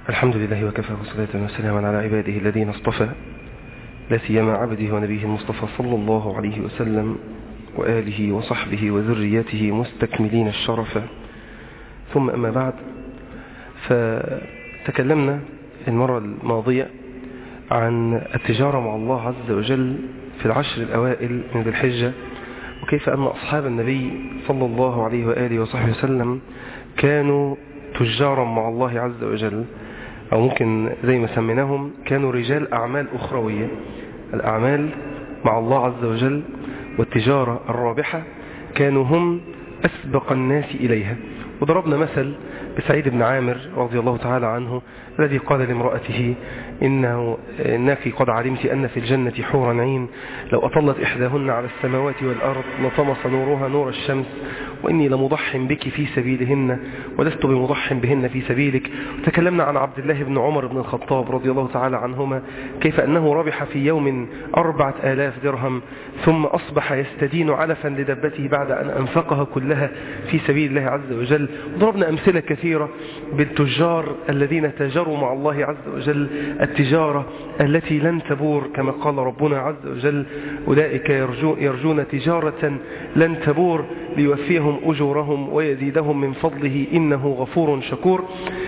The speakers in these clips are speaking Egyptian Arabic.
الحمد لله وكفى وصلاة وسلاما على عباده الذين اصطفى لا سيما عبده ونبيه المصطفى صلى الله عليه وسلم وآله وصحبه وذريته مستكملين الشرف ثم أما بعد فتكلمنا المرة الماضية عن التجارة مع الله عز وجل في العشر الأوائل من ذي الحجة وكيف أن أصحاب النبي صلى الله عليه وآله وصحبه وسلم كانوا تجارا مع الله عز وجل أو ممكن زي ما سميناهم كانوا رجال أعمال أخروية الأعمال مع الله عز وجل والتجارة الرابحة كانوا هم أسبق الناس إليها وضربنا مثل بسعيد بن عامر رضي الله تعالى عنه الذي قال لامرأته إنه إنك قد علمت أن في الجنة حورا عين لو أطلت إحداهن على السماوات والأرض لطمس نورها نور الشمس وإني لمضح بك في سبيلهن ولست بمضح بهن في سبيلك وتكلمنا عن عبد الله بن عمر بن الخطاب رضي الله تعالى عنهما كيف أنه ربح في يوم أربعة آلاف درهم ثم أصبح يستدين علفا لدبته بعد أن أنفقها كلها في سبيل الله عز وجل ضربنا أمثلة كثيرة بالتجار الذين تاجروا مع الله عز وجل التجارة التي لن تبور كما قال ربنا عز وجل أولئك يرجون تجارة لن تبور ليوفيهم أجورهم ويزيدهم من فضله إنه غفور شكور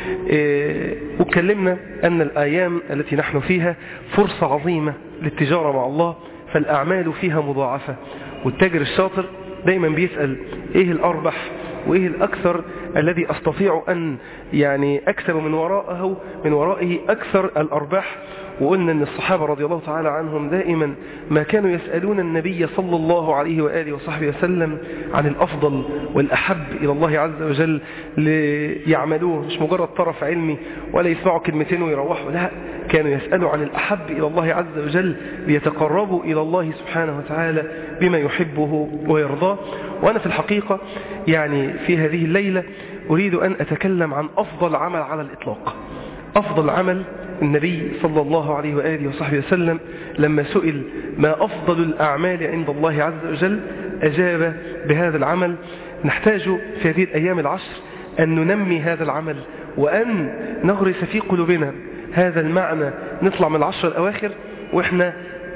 وكلمنا أن الآيام التي نحن فيها فرصة عظيمة للتجارة مع الله فالأعمال فيها مضاعفة والتاجر الشاطر دايما بيسأل إيه الأربح وإيه الأكثر الذي أستطيع أن يعني أكسب من وراءه من ورائه أكثر الأرباح وقلنا أن الصحابة رضي الله تعالى عنهم دائما ما كانوا يسألون النبي صلى الله عليه وآله وصحبه وسلم عن الأفضل والأحب إلى الله عز وجل ليعملوه مش مجرد طرف علمي ولا يسمعوا كلمتين ويروحوا لا كانوا يسألوا عن الأحب إلى الله عز وجل ليتقربوا إلى الله سبحانه وتعالى بما يحبه ويرضاه وأنا في الحقيقة يعني في هذه الليلة أريد أن أتكلم عن أفضل عمل على الإطلاق أفضل عمل النبي صلى الله عليه وآله وصحبه وسلم لما سئل ما أفضل الأعمال عند الله عز وجل أجاب بهذا العمل نحتاج في هذه الأيام العشر أن ننمي هذا العمل وأن نغرس في قلوبنا هذا المعنى نطلع من العشر الأواخر وإحنا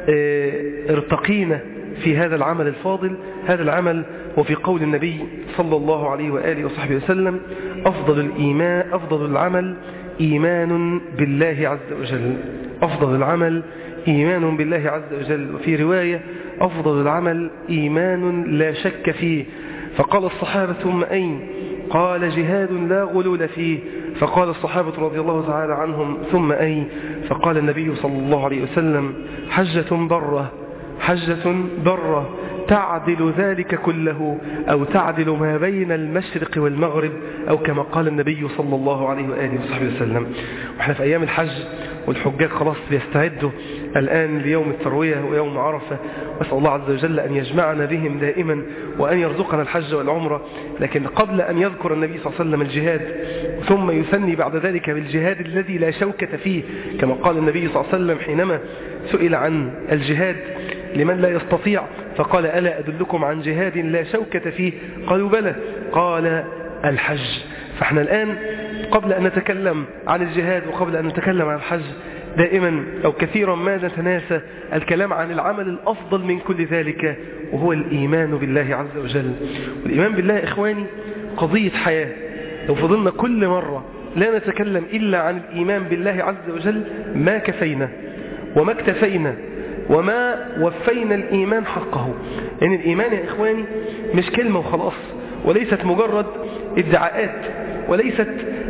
ارتقينا في هذا العمل الفاضل هذا العمل وفي قول النبي صلى الله عليه وآله وصحبه وسلم أفضل الإيمان أفضل العمل إيمان بالله عز وجل أفضل العمل إيمان بالله عز وجل وفي رواية أفضل العمل إيمان لا شك فيه فقال الصحابة ثم أين قال جهاد لا غلول فيه فقال الصحابة رضي الله تعالى عنهم ثم أين فقال النبي صلى الله عليه وسلم حجة بره حجة بره تعدل ذلك كله أو تعدل ما بين المشرق والمغرب أو كما قال النبي صلى الله عليه وآله وصحبه وسلم وإحنا في أيام الحج والحجاج خلاص بيستعدوا الآن ليوم التروية ويوم عرفة وأسأل الله عز وجل أن يجمعنا بهم دائما وأن يرزقنا الحج والعمرة لكن قبل أن يذكر النبي صلى الله عليه وسلم الجهاد ثم يثني بعد ذلك بالجهاد الذي لا شوكة فيه كما قال النبي صلى الله عليه وسلم حينما سئل عن الجهاد لمن لا يستطيع فقال ألا أدلكم عن جهاد لا شوكة فيه قالوا بلى قال الحج فاحنا الآن قبل أن نتكلم عن الجهاد وقبل أن نتكلم عن الحج دائما أو كثيرا ما نتناسى الكلام عن العمل الأفضل من كل ذلك وهو الإيمان بالله عز وجل والإيمان بالله إخواني قضية حياة لو فضلنا كل مرة لا نتكلم إلا عن الإيمان بالله عز وجل ما كفينا وما اكتفينا وما وفينا الإيمان حقه يعني الإيمان يا إخواني مش كلمة وخلاص وليست مجرد ادعاءات وليست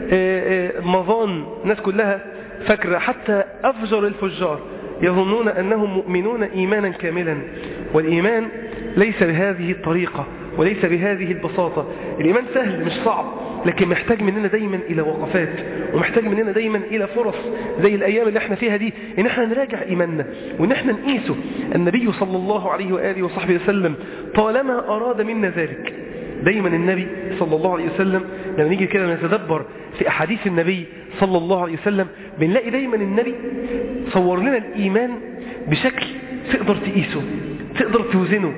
مظان الناس كلها فاكرة حتى أفجر الفجار يظنون أنهم مؤمنون إيمانا كاملا والإيمان ليس بهذه الطريقة وليس بهذه البساطة الإيمان سهل مش صعب لكن محتاج مننا دايما إلى وقفات ومحتاج مننا دايما إلى فرص زي الأيام اللي احنا فيها دي إن احنا نراجع إيماننا وإن احنا نقيسه النبي صلى الله عليه وآله وصحبه وسلم طالما أراد منا ذلك دايما النبي صلى الله عليه وسلم لما نيجي كده نتدبر في أحاديث النبي صلى الله عليه وسلم بنلاقي دايما النبي صور لنا الإيمان بشكل تقدر تقيسه تقدر توزنه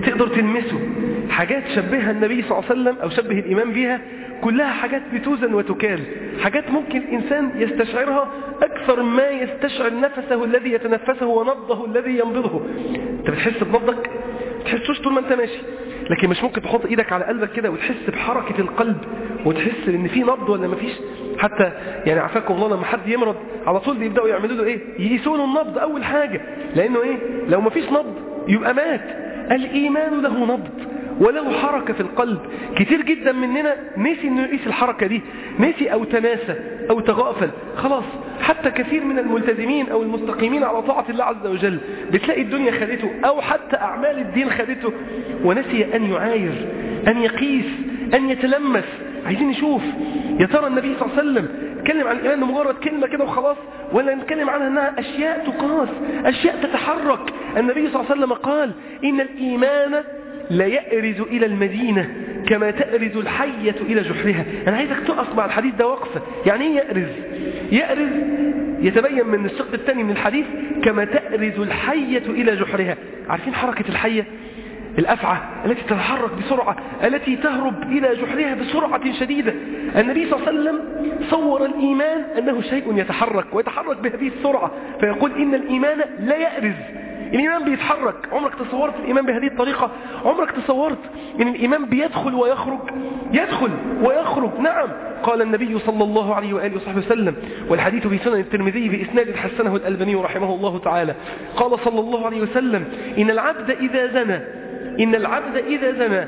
تقدر تلمسه حاجات شبهها النبي صلى الله عليه وسلم أو شبه الإمام بها كلها حاجات بتوزن وتكال حاجات ممكن الإنسان يستشعرها أكثر ما يستشعر نفسه الذي يتنفسه ونبضه الذي ينبضه أنت بتحس بنبضك تحسوش طول ما أنت ماشي لكن مش ممكن تحط ايدك على قلبك كده وتحس بحركة القلب وتحس ان في نبض ولا مفيش حتى يعني عفاكم الله لما حد يمرض على طول بيبداوا يعملوا له ايه يقيسوا له النبض اول حاجة لانه ايه لو مفيش نبض يبقى مات الايمان له نبض وله حركة في القلب كتير جدا مننا نسي انه يقيس الحركة دي نسي او تناسى او تغافل خلاص حتى كثير من الملتزمين او المستقيمين على طاعة الله عز وجل بتلاقي الدنيا خدته او حتى اعمال الدين خدته ونسي ان يعاير ان يقيس ان يتلمس عايزين نشوف يا ترى النبي صلى الله عليه وسلم نتكلم عن الإيمان مجرد كلمة كده وخلاص ولا نتكلم عنها أنها أشياء تقاس أشياء تتحرك النبي صلى الله عليه وسلم قال إن الإيمان لا يأرز إلى المدينة كما تأرز الحية إلى جحرها أنا عايزك تقف مع الحديث ده وقفة يعني إيه يأرز يأرز يتبين من الشق الثاني من الحديث كما تأرز الحية إلى جحرها عارفين حركة الحية الأفعى التي تتحرك بسرعة التي تهرب إلى جحرها بسرعة شديدة النبي صلى الله عليه وسلم صور الإيمان أنه شيء يتحرك ويتحرك بهذه السرعة فيقول إن الإيمان لا يأرز الإيمان بيتحرك عمرك تصورت الإيمان بهذه الطريقة عمرك تصورت أن الإيمان بيدخل ويخرج يدخل ويخرج نعم قال النبي صلى الله عليه وآله وصحبه وسلم والحديث في سنن الترمذي بإسناد حسنه الألباني رحمه الله تعالى قال صلى الله عليه وسلم إن العبد إذا زنى إن العبد إذا زنى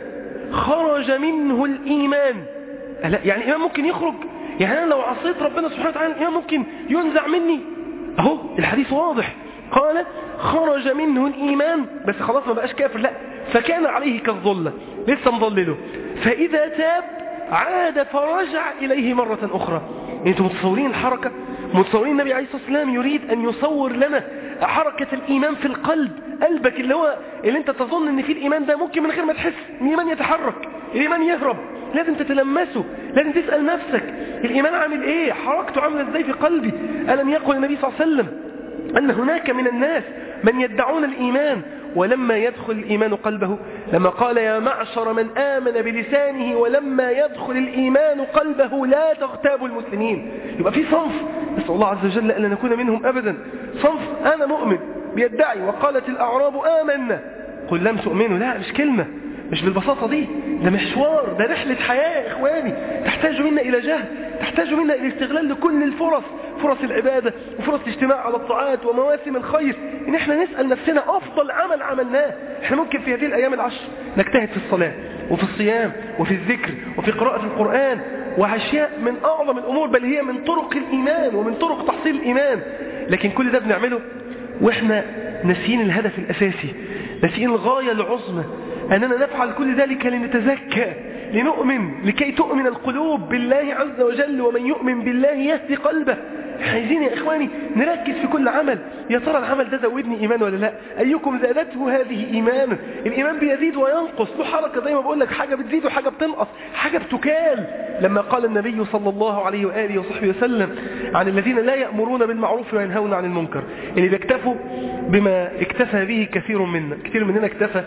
خرج منه الإيمان يعني الإيمان ممكن يخرج يعني أنا لو عصيت ربنا سبحانه وتعالى الإيمان ممكن ينزع مني أهو الحديث واضح قال خرج منه الإيمان بس خلاص ما بقاش كافر لا فكان عليه كالظلة لسه مضلله فإذا تاب عاد فرجع إليه مرة أخرى انتم متصورين الحركة متصورين النبي عليه الصلاة والسلام يريد أن يصور لنا حركة الإيمان في القلب قلبك اللي هو اللي انت تظن ان فيه الإيمان ده ممكن من غير ما تحس الإيمان يتحرك الإيمان يهرب لازم تتلمسه لازم تسأل نفسك الإيمان عامل ايه حركته عامله ازاي في قلبي ألم يقل النبي صلى الله عليه وسلم أن هناك من الناس من يدعون الإيمان ولما يدخل الإيمان قلبه لما قال يا معشر من آمن بلسانه ولما يدخل الإيمان قلبه لا تغتابوا المسلمين يبقى في صنف نسأل الله عز وجل أن نكون منهم أبدا صنف أنا مؤمن بيدعي وقالت الأعراب آمنا قل لم تؤمنوا لا مش كلمة مش بالبساطة دي ده مشوار ده رحلة حياة يا إخواني تحتاج منا إلى جهد تحتاج منا إلى استغلال لكل الفرص فرص العبادة وفرص الاجتماع على الطاعات ومواسم الخير إن احنا نسأل نفسنا أفضل عمل عملناه احنا ممكن في هذه الأيام العشر نجتهد في الصلاة وفي الصيام وفي الذكر وفي قراءة القرآن وأشياء من أعظم الأمور بل هي من طرق الإيمان ومن طرق تحصيل الإيمان لكن كل ده بنعمله وإحنا ناسيين الهدف الأساسي ناسيين الغاية العظمى أننا نفعل كل ذلك لنتزكى لنؤمن لكي تؤمن القلوب بالله عز وجل ومن يؤمن بالله يهدي قلبه عايزين يا إخواني نركز في كل عمل يا ترى العمل ده زودني إيمان ولا لا أيكم زادته هذه إيمانا الإيمان بيزيد وينقص له حركة زي ما بقول لك حاجة بتزيد وحاجة بتنقص حاجة بتكال لما قال النبي صلى الله عليه وآله وصحبه وسلم عن الذين لا يأمرون بالمعروف وينهون عن المنكر اللي بيكتفوا بما اكتفى به كثير منا كثير مننا اكتفى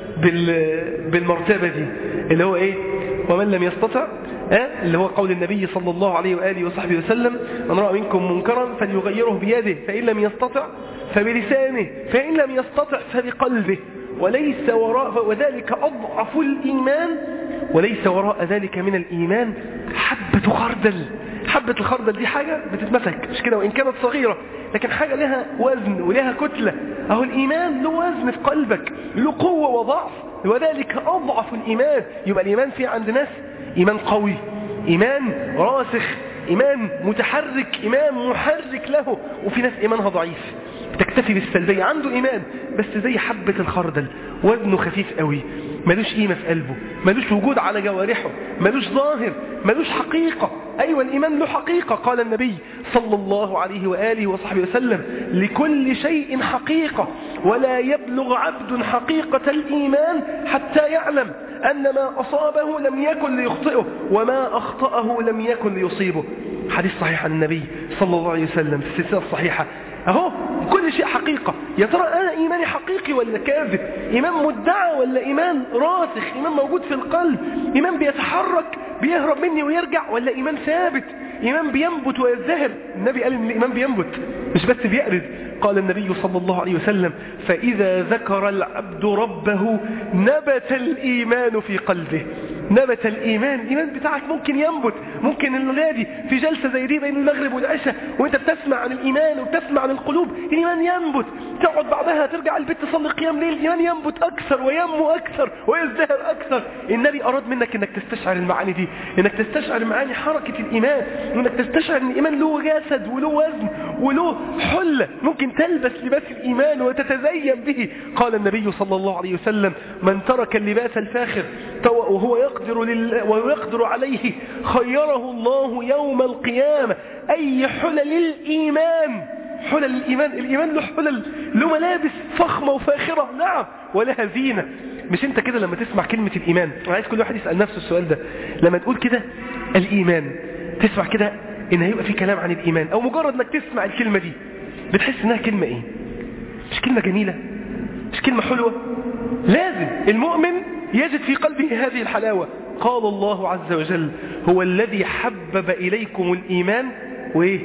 بالمرتبة دي اللي هو ايه ومن لم يستطع أه؟ اللي هو قول النبي صلى الله عليه وآله وصحبه وسلم من رأى منكم منكرا فليغيره بيده فإن لم يستطع فبلسانه فإن لم يستطع فبقلبه وليس وراء وذلك أضعف الإيمان وليس وراء ذلك من الإيمان حبة خردل حبة الخردل دي حاجة بتتمسك مش كده وإن كانت صغيرة لكن حاجة لها وزن ولها كتلة أهو الإيمان له وزن في قلبك له قوة وضعف وذلك أضعف الإيمان يبقى الإيمان في عند ناس إيمان قوي إيمان راسخ إيمان متحرك إيمان محرك له وفي ناس إيمانها ضعيف تكتفي بالسلبية عنده إيمان بس زي حبة الخردل وزنه خفيف قوي ملوش قيمة في قلبه ملوش وجود على جوارحه ملوش ظاهر ملوش حقيقة أيوة الإيمان له حقيقة قال النبي صلى الله عليه وآله وصحبه وسلم لكل شيء حقيقة ولا يبلغ عبد حقيقة الإيمان حتى يعلم أن ما أصابه لم يكن ليخطئه وما أخطأه لم يكن ليصيبه حديث صحيح عن النبي صلى الله عليه وسلم في السلسلة الصحيحة أهو وكل شيء حقيقة يا ترى أنا إيماني حقيقي ولا كاذب إيمان مدعى ولا إيمان راسخ إيمان موجود في القلب إيمان بيتحرك بيهرب مني ويرجع ولا إيمان ثابت إيمان بينبت ويزدهر النبي قال إن الإيمان بينبت مش بس بيأرد قال النبي صلى الله عليه وسلم فإذا ذكر العبد ربه نبت الإيمان في قلبه نبت الإيمان الإيمان بتاعك ممكن ينبت ممكن الليلة في جلسة زي دي بين المغرب والعشاء وانت بتسمع عن الإيمان وبتسمع عن القلوب الإيمان ينبت تقعد بعدها ترجع البيت تصلي قيام ليل الإيمان ينبت أكثر وينمو أكثر ويزدهر أكثر النبي أراد منك انك تستشعر المعاني دي انك تستشعر معاني حركة الإيمان وانك تستشعر ان الإيمان له جسد وله وزن وله حلة ممكن تلبس لباس الإيمان وتتزين به قال النبي صلى الله عليه وسلم من ترك اللباس الفاخر وهو يقدر, لل... ويقدر عليه خيره الله يوم القيامة أي حلل الإيمان حلل الإيمان الإيمان له حلل له ملابس فخمة وفاخرة نعم ولها زينة مش انت كده لما تسمع كلمة الإيمان أنا عايز كل واحد يسأل نفسه السؤال ده لما تقول كده الإيمان تسمع كده ان هيبقى في كلام عن الإيمان أو مجرد انك تسمع الكلمة دي بتحس انها كلمة ايه مش كلمة جميلة مش كلمة حلوة لازم المؤمن يجد في قلبه هذه الحلاوة قال الله عز وجل هو الذي حبب إليكم الإيمان وإيه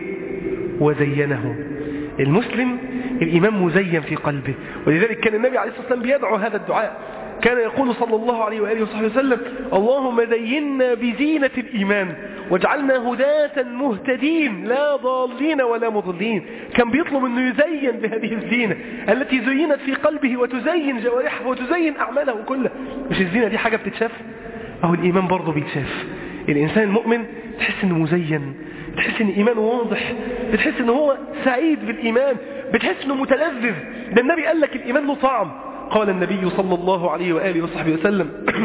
وزينه المسلم الإيمان مزين في قلبه ولذلك كان النبي عليه الصلاة والسلام بيدعو هذا الدعاء كان يقول صلى الله عليه وآله وصحبه وسلم اللهم زينا بزينة الإيمان واجعلنا هداة مهتدين لا ضالين ولا مضلين كان بيطلب أنه يزين بهذه الزينة التي زينت في قلبه وتزين جوارحه وتزين أعماله كلها مش الزينة دي حاجة بتتشاف أو الإيمان برضه بيتشاف الإنسان المؤمن تحس أنه مزين بتحس ان ايمانه واضح بتحس ان هو سعيد بالايمان بتحس انه متلذذ ده النبي قال لك الايمان له طعم قال النبي صلى الله عليه وآله وصحبه وسلم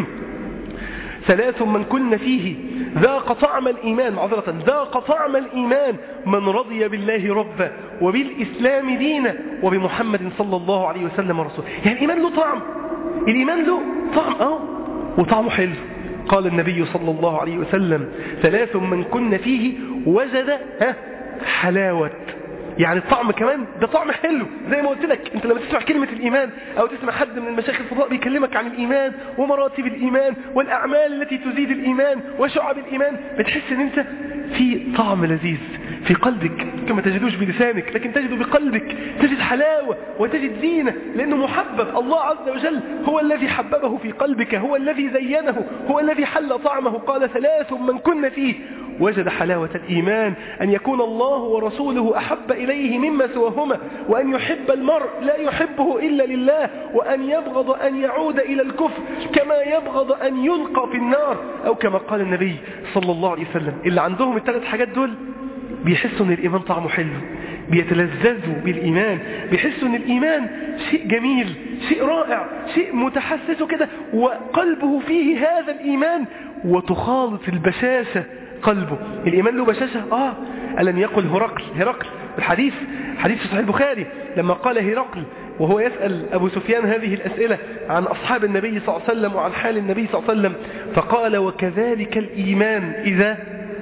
ثلاث من كن فيه ذاق طعم الإيمان معذرة ذاق طعم الإيمان من رضي بالله ربا وبالإسلام دينا وبمحمد صلى الله عليه وسلم رسوله يعني الإيمان له طعم الإيمان له طعم اه وطعمه حلو قال النبي صلى الله عليه وسلم ثلاث من كن فيه وجد ها حلاوة يعني الطعم كمان ده طعم حلو زي ما قلت لك انت لما تسمع كلمة الإيمان أو تسمع حد من المشايخ الفضاء بيكلمك عن الإيمان ومراتب الإيمان والأعمال التي تزيد الإيمان وشعب الإيمان بتحس ان انت في طعم لذيذ في قلبك كما تجدوش بلسانك لكن تجده بقلبك تجد حلاوة وتجد زينة لأنه محبب الله عز وجل هو الذي حببه في قلبك هو الذي زينه هو الذي حل طعمه قال ثلاث من كن فيه وجد حلاوة الإيمان أن يكون الله ورسوله أحب إليه مما سواهما وأن يحب المرء لا يحبه إلا لله وأن يبغض أن يعود إلى الكفر كما يبغض أن يلقى في النار أو كما قال النبي صلى الله عليه وسلم اللي عندهم الثلاث حاجات دول بيحسوا أن الإيمان طعمه حلو بيتلذذوا بالإيمان بيحسوا أن الإيمان شيء جميل شيء رائع شيء متحسسه كده وقلبه فيه هذا الإيمان وتخالط البشاشة قلبه الإيمان له بشاشة آه ألم يقل هرقل هرقل الحديث حديث في صحيح البخاري لما قال هرقل وهو يسأل أبو سفيان هذه الأسئلة عن أصحاب النبي صلى الله عليه وسلم وعن حال النبي صلى الله عليه وسلم فقال وكذلك الإيمان إذا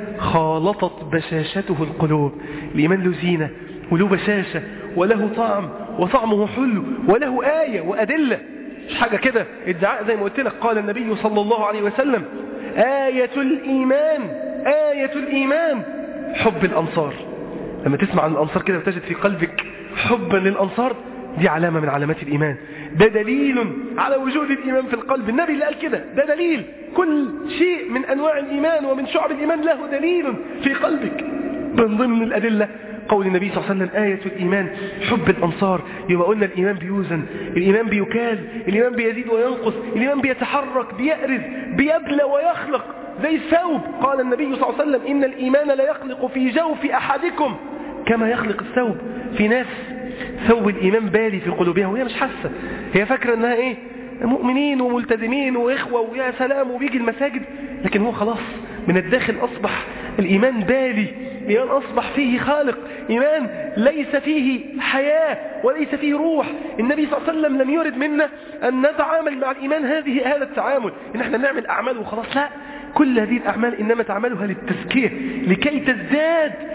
خالطت بشاشته القلوب الإيمان له زينة وله بشاشة وله طعم وطعمه حلو وله آية وأدلة مش حاجة كده ادعاء زي ما قلت لك قال النبي صلى الله عليه وسلم آية الإيمان آية الإيمان حب الأنصار لما تسمع عن الأنصار كده وتجد في قلبك حبا للأنصار دي علامة من علامات الإيمان ده دليل على وجود الإيمان في القلب النبي اللي قال كده ده دليل كل شيء من أنواع الإيمان ومن شعب الإيمان له دليل في قلبك من ضمن الأدلة قول النبي صلى الله عليه وسلم آية الإيمان حب الأنصار يبقى قلنا الإيمان بيوزن الإيمان بيكال الإيمان بيزيد وينقص الإيمان بيتحرك بيأرز بيبلى ويخلق زي الثوب قال النبي صلى الله عليه وسلم إن الإيمان لا يخلق في جوف أحدكم كما يخلق الثوب في ناس ثوب الإيمان بالي في قلوبها وهي مش حاسة هي فاكرة أنها إيه مؤمنين وملتزمين وإخوة ويا سلام وبيجي المساجد لكن هو خلاص من الداخل أصبح الإيمان بالي إيمان أصبح فيه خالق إيمان ليس فيه حياة وليس فيه روح النبي صلى الله عليه وسلم لم يرد منا أن نتعامل مع الإيمان هذه هذا التعامل إن احنا نعمل أعمال وخلاص لا كل هذه الأعمال إنما تعملها للتزكية لكي تزداد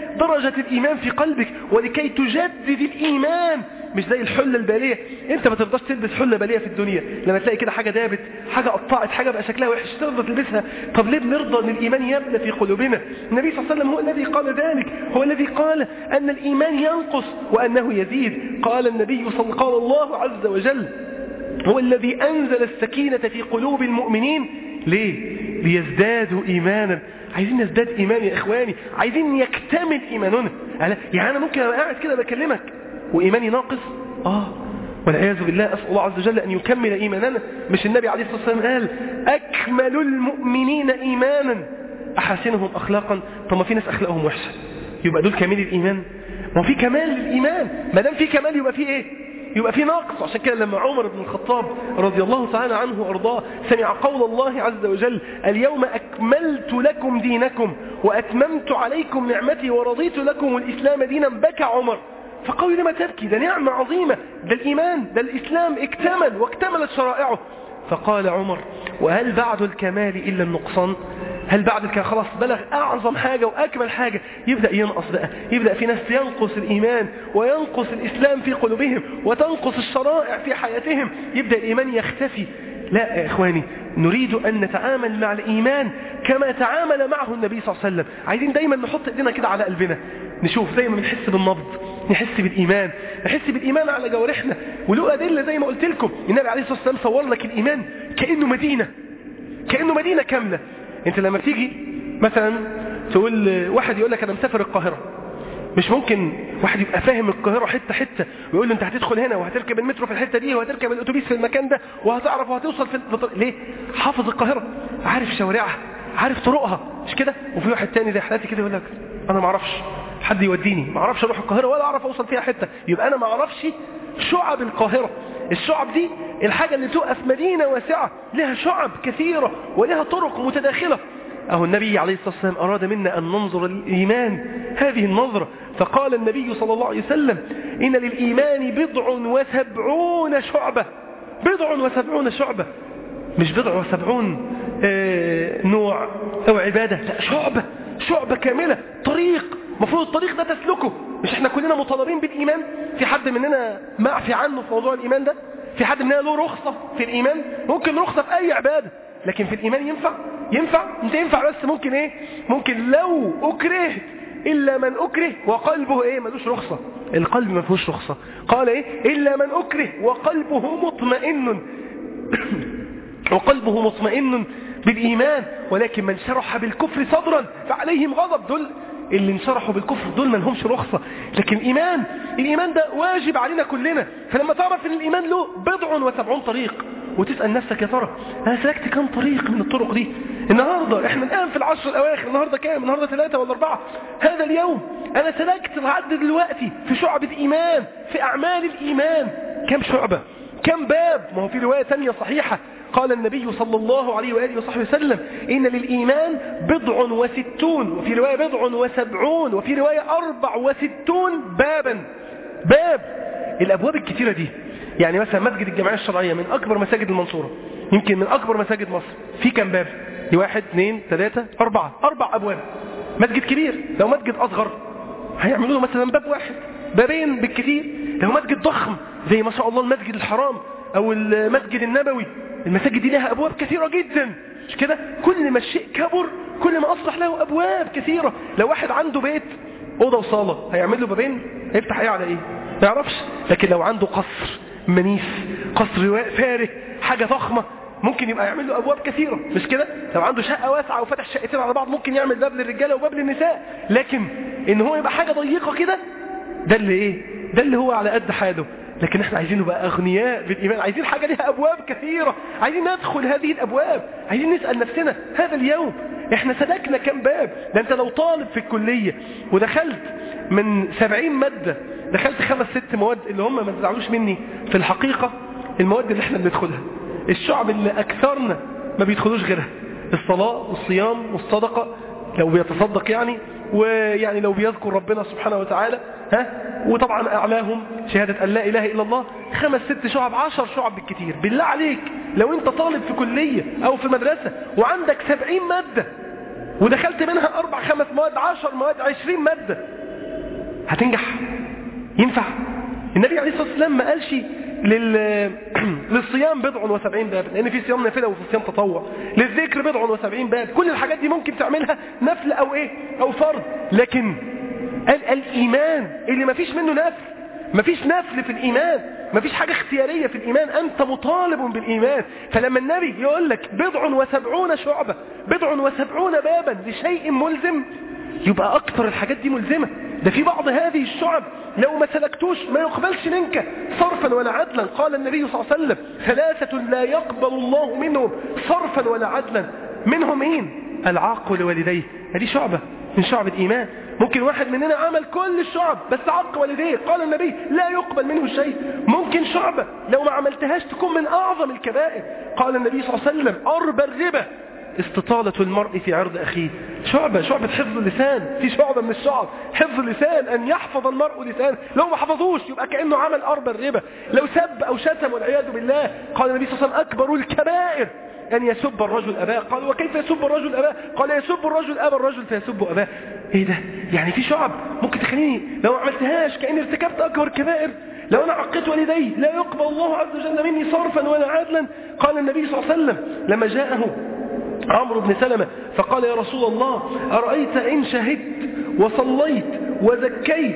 درجة الإيمان في قلبك ولكي تجدد الإيمان مش زي الحلة البالية انت ما ترضاش تلبس حلة بالية في الدنيا لما تلاقي كده حاجة دابت حاجة قطعت حاجة بقى شكلها وحش ترضى تلبسها طب ليه بنرضى ان الإيمان يبنى في قلوبنا النبي صلى الله عليه وسلم هو الذي قال ذلك هو الذي قال أن الإيمان ينقص وأنه يزيد قال النبي صلى قال الله عز وجل هو الذي أنزل السكينة في قلوب المؤمنين ليه؟ ليزدادوا إيمانا عايزين نزداد إيمان يا إخواني عايزين يكتمل إيماننا يعني أنا ممكن أبقى قاعد كده بكلمك وإيماني ناقص آه والعياذ بالله أسأل الله عز وجل أن يكمل إيماننا مش النبي عليه الصلاة والسلام قال أكمل المؤمنين إيمانا أحسنهم أخلاقا طب ما في ناس أخلاقهم وحشة يبقى دول كامل الإيمان ما في كمال للإيمان ما دام في كمال يبقى في إيه يبقى في نقص عشان كده لما عمر بن الخطاب رضي الله تعالى عنه وارضاه سمع قول الله عز وجل اليوم أكملت لكم دينكم وأتممت عليكم نعمتي ورضيت لكم الإسلام دينا بكى عمر فقالوا لما تبكي ده نعمة عظيمة ده الإيمان ده الإسلام اكتمل واكتملت شرائعه فقال عمر وهل بعد الكمال إلا النقصان هل بعد كده خلاص بلغ أعظم حاجة وأكمل حاجة يبدأ ينقص بقى يبدأ في ناس ينقص الإيمان وينقص الإسلام في قلوبهم وتنقص الشرائع في حياتهم يبدأ الإيمان يختفي لا يا إخواني نريد أن نتعامل مع الإيمان كما تعامل معه النبي صلى الله عليه وسلم عايزين دايما نحط ايدينا كده على قلبنا نشوف دايما بنحس بالنبض نحس بالإيمان نحس بالإيمان على جوارحنا وله أدلة زي ما قلت لكم النبي عليه الصلاة والسلام صور لك الإيمان كأنه مدينة كأنه مدينة كاملة انت لما تيجي مثلا تقول واحد يقول لك انا مسافر القاهرة مش ممكن واحد يبقى فاهم القاهرة حتة حتة ويقول له انت هتدخل هنا وهتركب المترو في الحتة دي وهتركب الاتوبيس في المكان ده وهتعرف وهتوصل في الطريق ليه حافظ القاهرة عارف شوارعها عارف طرقها مش كده وفي واحد تاني زي حالاتي كده يقول لك انا ما اعرفش حد يوديني ما اعرفش اروح القاهرة ولا اعرف اوصل فيها حتة يبقى انا ما اعرفش شعب القاهرة الشعب دي الحاجة اللي تقف مدينة واسعة لها شعب كثيرة ولها طرق متداخلة أهو النبي عليه الصلاة والسلام أراد منا أن ننظر للإيمان هذه النظرة فقال النبي صلى الله عليه وسلم إن للإيمان بضع وسبعون شعبة بضع وسبعون شعبة مش بضع وسبعون آه نوع أو عبادة لا شعبة شعبة كاملة طريق مفروض الطريق ده تسلكه مش احنا كلنا مطالبين بالإيمان في حد مننا معفي عنه في موضوع الإيمان ده في حد مننا له رخصة في الإيمان ممكن رخصة في أي عبادة لكن في الإيمان ينفع ينفع انت ينفع بس ممكن ايه ممكن لو أكرهت إلا من أكره وقلبه ايه ملوش رخصة القلب ما فيهوش رخصة قال ايه إلا من أكره وقلبه مطمئن وقلبه مطمئن بالإيمان ولكن من شرح بالكفر صدرا فعليهم غضب دول اللي انشرحوا بالكفر دول ما لهمش رخصة لكن الإيمان الإيمان ده واجب علينا كلنا فلما تعرف ان الإيمان له بضع وسبعون طريق وتسأل نفسك يا ترى أنا سلكت كم طريق من الطرق دي النهاردة احنا الآن في العشر الأواخر النهاردة كام النهاردة ثلاثة ولا أربعة هذا اليوم أنا سلكت لحد دلوقتي في شعب الإيمان في أعمال الإيمان كم شعبة كم باب ما هو في رواية ثانية صحيحة قال النبي صلى الله عليه وآله وصحبه وسلم إن للإيمان بضع وستون وفي رواية بضع وسبعون وفي رواية أربع وستون بابا باب الأبواب الكتيرة دي يعني مثلا مسجد الجمعية الشرعية من أكبر مساجد المنصورة يمكن من أكبر مساجد مصر في كم باب واحد اثنين ثلاثة أربعة أربع أبواب مسجد كبير لو مسجد أصغر هيعملوا له مثلا باب واحد بابين بالكثير لو مسجد ضخم زي ما شاء الله المسجد الحرام أو المسجد النبوي المساجد دي لها أبواب كثيرة جدا مش كده كل ما الشيء كبر كل ما أصلح له أبواب كثيرة لو واحد عنده بيت أوضة وصالة هيعمل له بابين هيفتح ايه على ايه ما يعرفش لكن لو عنده قصر منيف قصر فارغ حاجة ضخمة ممكن يبقى يعمل له أبواب كثيرة مش كده لو عنده شقة واسعة وفتح شقتين على بعض ممكن يعمل باب للرجالة وباب للنساء لكن ان هو يبقى حاجة ضيقة كده ده اللي ايه ده اللي هو على قد حاله لكن احنا عايزين نبقى اغنياء بالايمان عايزين حاجة لها ابواب كثيرة عايزين ندخل هذه الابواب عايزين نسأل نفسنا هذا اليوم احنا سلكنا كم باب ده انت لو طالب في الكلية ودخلت من سبعين مادة دخلت خمس ست مواد اللي هم ما تزعلوش مني في الحقيقة المواد اللي احنا بندخلها الشعب اللي اكثرنا ما بيدخلوش غيرها الصلاة والصيام والصدقة لو بيتصدق يعني ويعني لو بيذكر ربنا سبحانه وتعالى ها وطبعا أعلاهم شهادة أن لا إله إلا الله خمس ست شعب عشر شعب بالكتير بالله عليك لو أنت طالب في كلية أو في مدرسة وعندك سبعين مادة ودخلت منها أربع خمس مواد عشر مواد عشرين مادة هتنجح ينفع النبي عليه الصلاة والسلام ما قالش لل... للصيام بضع وسبعين باب لأن في صيام نافلة وفي صيام تطوع للذكر بضع وسبعين باب كل الحاجات دي ممكن تعملها نفل أو إيه أو فرض لكن قال الإيمان اللي ما فيش منه نفل ما فيش نفل في الإيمان ما فيش حاجة اختيارية في الإيمان أنت مطالب بالإيمان فلما النبي يقول لك بضع وسبعون شعبة بضع وسبعون بابا لشيء ملزم يبقى أكثر الحاجات دي ملزمة ده في بعض هذه الشعب لو ما سلكتوش ما يقبلش منك صرفا ولا عدلا قال النبي صلى الله عليه وسلم ثلاثة لا يقبل الله منهم صرفا ولا عدلا منهم مين العاق لوالديه هذه شعبة من شعب الإيمان ممكن واحد مننا عمل كل الشعب بس عق والديه قال النبي لا يقبل منه شيء ممكن شعبة لو ما عملتهاش تكون من أعظم الكبائر قال النبي صلى الله عليه وسلم أربى الربا استطالة المرء في عرض أخيه شعبة شعبة حفظ اللسان في شعبة من الشعب حفظ اللسان أن يحفظ المرء لسانه لو ما حفظوش يبقى كأنه عمل أربى الربا لو سب أو شتم والعياذ بالله قال النبي صلى الله عليه وسلم أكبر الكبائر أن يسب الرجل أباه قال وكيف يسب الرجل أباه قال يسب الرجل أبا الرجل فيسب أباه إيه ده يعني في شعب ممكن تخليني لو ما عملتهاش كأني ارتكبت أكبر كبائر لو أنا عقدت والدي لا يقبل الله عز وجل مني صرفا ولا عدلا قال النبي صلى الله عليه وسلم لما جاءه عمرو بن سلمة فقال يا رسول الله أرأيت إن شهدت وصليت وزكيت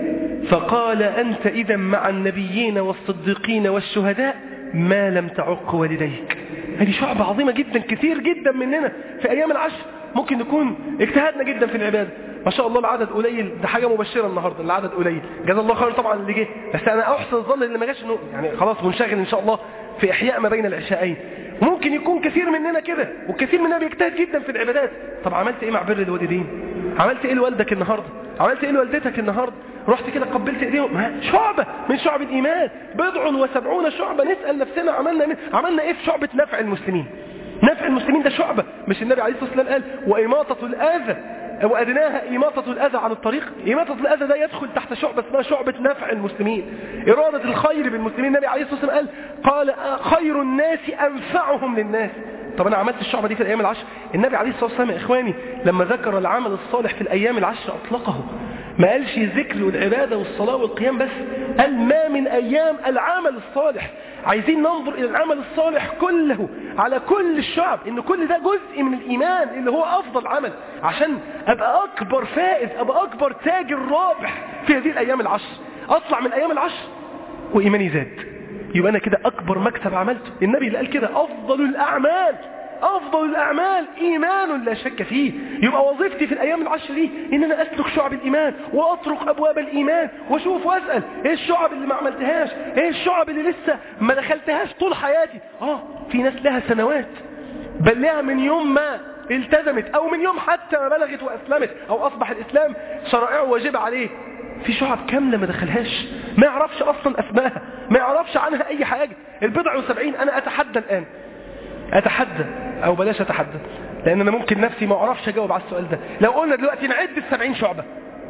فقال أنت إذا مع النبيين والصديقين والشهداء ما لم تعق والديك هذه شعب عظيمة جدا كثير جدا مننا في أيام العشر ممكن نكون اجتهدنا جدا في العبادة ما شاء الله العدد قليل ده حاجة مبشرة النهاردة العدد قليل جزا الله خير طبعا اللي جه بس أنا أحسن الظن اللي ما جاش إنه يعني خلاص منشغل إن شاء الله في إحياء ما بين العشاءين ممكن يكون كثير مننا كده وكثير مننا بيجتهد جدا في العبادات طب عملت ايه مع بر الوالدين عملت ايه لوالدك النهارده عملت ايه لوالدتك النهارده رحت كده قبلت ايديهم شعبة من شعب الايمان بضع وسبعون شعبة نسأل نفسنا عملنا من عملنا ايه في شعبة نفع المسلمين نفع المسلمين ده شعبة مش النبي عليه الصلاة والسلام قال وإماطة الآذى وأدناها إماطة الأذى عن الطريق إماطة الأذى ده يدخل تحت شعبة اسمها شعبة نفع المسلمين إرادة الخير بالمسلمين النبي عليه الصلاة والسلام قال قال خير الناس أنفعهم للناس طب أنا عملت الشعبة دي في الأيام العشر النبي عليه الصلاة والسلام يا إخواني لما ذكر العمل الصالح في الأيام العشر أطلقه ما قالش الذكر والعبادة والصلاة والقيام بس قال ما من أيام العمل الصالح عايزين ننظر إلى العمل الصالح كله على كل الشعب إن كل ده جزء من الإيمان اللي هو أفضل عمل عشان أبقى أكبر فائز أبقى أكبر تاجر رابح في هذه الأيام العشر أطلع من أيام العشر وإيماني زاد يبقى أنا كده أكبر مكسب عملته النبي اللي قال كده أفضل الأعمال أفضل الأعمال إيمان لا شك فيه يبقى وظيفتي في الأيام العشر دي إن أنا أسلك شعب الإيمان وأطرق أبواب الإيمان وأشوف وأسأل إيه الشعب اللي ما عملتهاش إيه الشعب اللي لسه ما دخلتهاش طول حياتي آه في ناس لها سنوات بل لها من يوم ما التزمت أو من يوم حتى ما بلغت وأسلمت أو أصبح الإسلام شرائعه واجب عليه في شعب كاملة ما دخلهاش ما يعرفش أصلا أسمائها ما يعرفش عنها أي حاجة البضع وسبعين أنا أتحدى الآن أتحدى أو بلاش أتحدى لأن أنا ممكن نفسي ما أعرفش أجاوب على السؤال ده لو قلنا دلوقتي نعد السبعين شعبة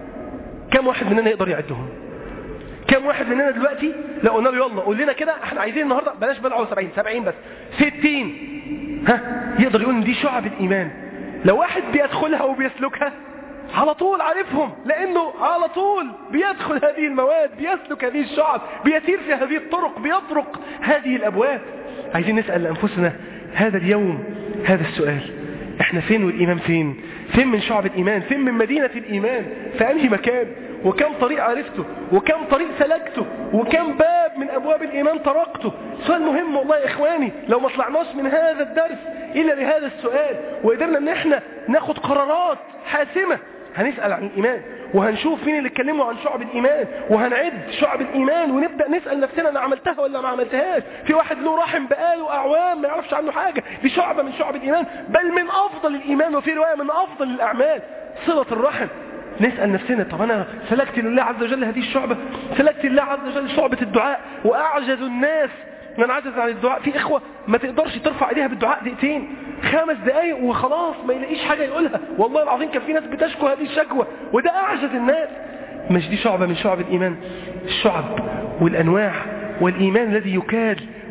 كم واحد مننا يقدر يعدهم كم واحد مننا دلوقتي لو قلنا له يلا قول لنا كده احنا عايزين النهاردة بلاش بضع وسبعين سبعين بس ستين ها يقدر يقول ان دي شعب الإيمان لو واحد بيدخلها وبيسلكها على طول عارفهم لأنه على طول بيدخل هذه المواد بيسلك هذه الشعب بيسير في هذه الطرق بيطرق هذه الأبواب عايزين نسأل لأنفسنا هذا اليوم هذا السؤال احنا فين والإيمان فين فين من شعب الإيمان فين من مدينة الإيمان في أنهي مكان وكم طريق عرفته وكم طريق سلكته وكم باب من أبواب الإيمان طرقته سؤال مهم والله يا إخواني لو ما طلعناش من هذا الدرس إلا لهذا السؤال وقدرنا أن احنا ناخد قرارات حاسمة هنسأل عن الإيمان وهنشوف مين اللي اتكلموا عن شعب الإيمان وهنعد شعب الإيمان ونبدأ نسأل نفسنا أنا عملتها ولا ما عملتهاش في واحد له رحم بقاله أعوام ما يعرفش عنه حاجة دي شعبة من شعب الإيمان بل من أفضل الإيمان وفي رواية من أفضل الأعمال صلة الرحم نسأل نفسنا طب أنا سلكت لله عز وجل هذه الشعبة سلكت لله عز وجل شعبة الدعاء وأعجز الناس من عجز عن الدعاء في إخوة ما تقدرش ترفع ايديها بالدعاء دقيقتين خمس دقايق وخلاص ما يلاقيش حاجة يقولها والله العظيم كان في ناس بتشكو هذه الشكوى وده أعجز الناس مش دي شعبة من شعب الإيمان الشعب والأنواع والإيمان الذي يكاد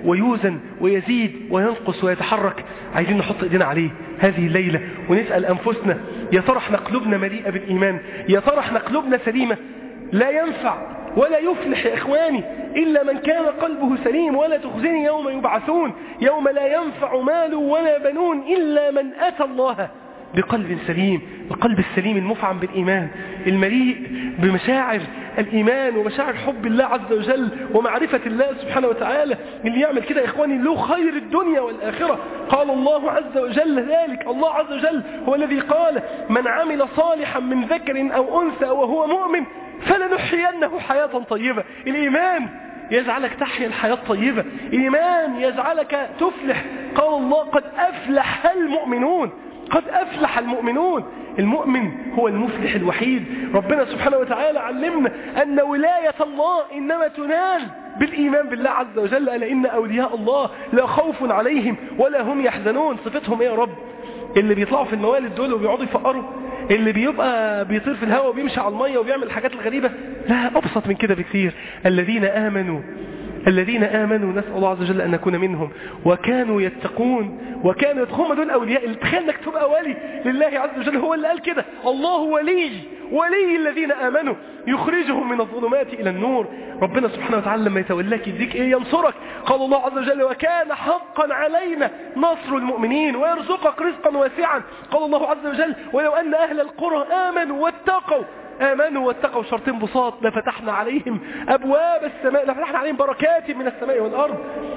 ويوزن ويزيد وينقص ويتحرك عايزين نحط ايدينا عليه هذه الليلة ونسأل أنفسنا يا ترى احنا قلوبنا مليئة بالإيمان يا ترى احنا قلوبنا سليمة لا ينفع ولا يفلح يا إخواني إلا من كان قلبه سليم ولا تخزني يوم يبعثون يوم لا ينفع مال ولا بنون إلا من أتى الله بقلب سليم القلب السليم المفعم بالإيمان المليء بمشاعر الإيمان ومشاعر حب الله عز وجل ومعرفة الله سبحانه وتعالى اللي يعمل كده يا إخواني له خير الدنيا والآخرة قال الله عز وجل ذلك الله عز وجل هو الذي قال من عمل صالحا من ذكر أو أنثى وهو مؤمن فلنحيينه حياة طيبة الإيمان يجعلك تحيا الحياة الطيبة الإيمان يجعلك تفلح قال الله قد أفلح المؤمنون قد أفلح المؤمنون المؤمن هو المفلح الوحيد ربنا سبحانه وتعالى علمنا أن ولاية الله إنما تنال بالإيمان بالله عز وجل ألا إن أولياء الله لا خوف عليهم ولا هم يحزنون صفتهم إيه يا رب اللي بيطلعوا في الموالد دول وبيقعدوا يفقروا اللي بيبقى بيطير في الهواء وبيمشي على المية وبيعمل الحاجات الغريبة لا أبسط من كده بكثير الذين آمنوا الذين آمنوا نسأل الله عز وجل أن نكون منهم وكانوا يتقون وكانوا هم دول أولياء تخيل انك تبقى ولي لله عز وجل هو اللي قال كده الله ولي ولي الذين آمنوا يخرجهم من الظلمات إلى النور ربنا سبحانه وتعالى لما يتولاك يديك إيه ينصرك قال الله عز وجل وكان حقا علينا نصر المؤمنين ويرزقك رزقا واسعا قال الله عز وجل ولو أن أهل القرى آمنوا واتقوا آمنوا واتقوا شرطين بساط لفتحنا عليهم أبواب السماء لفتحنا عليهم بركات من السماء والأرض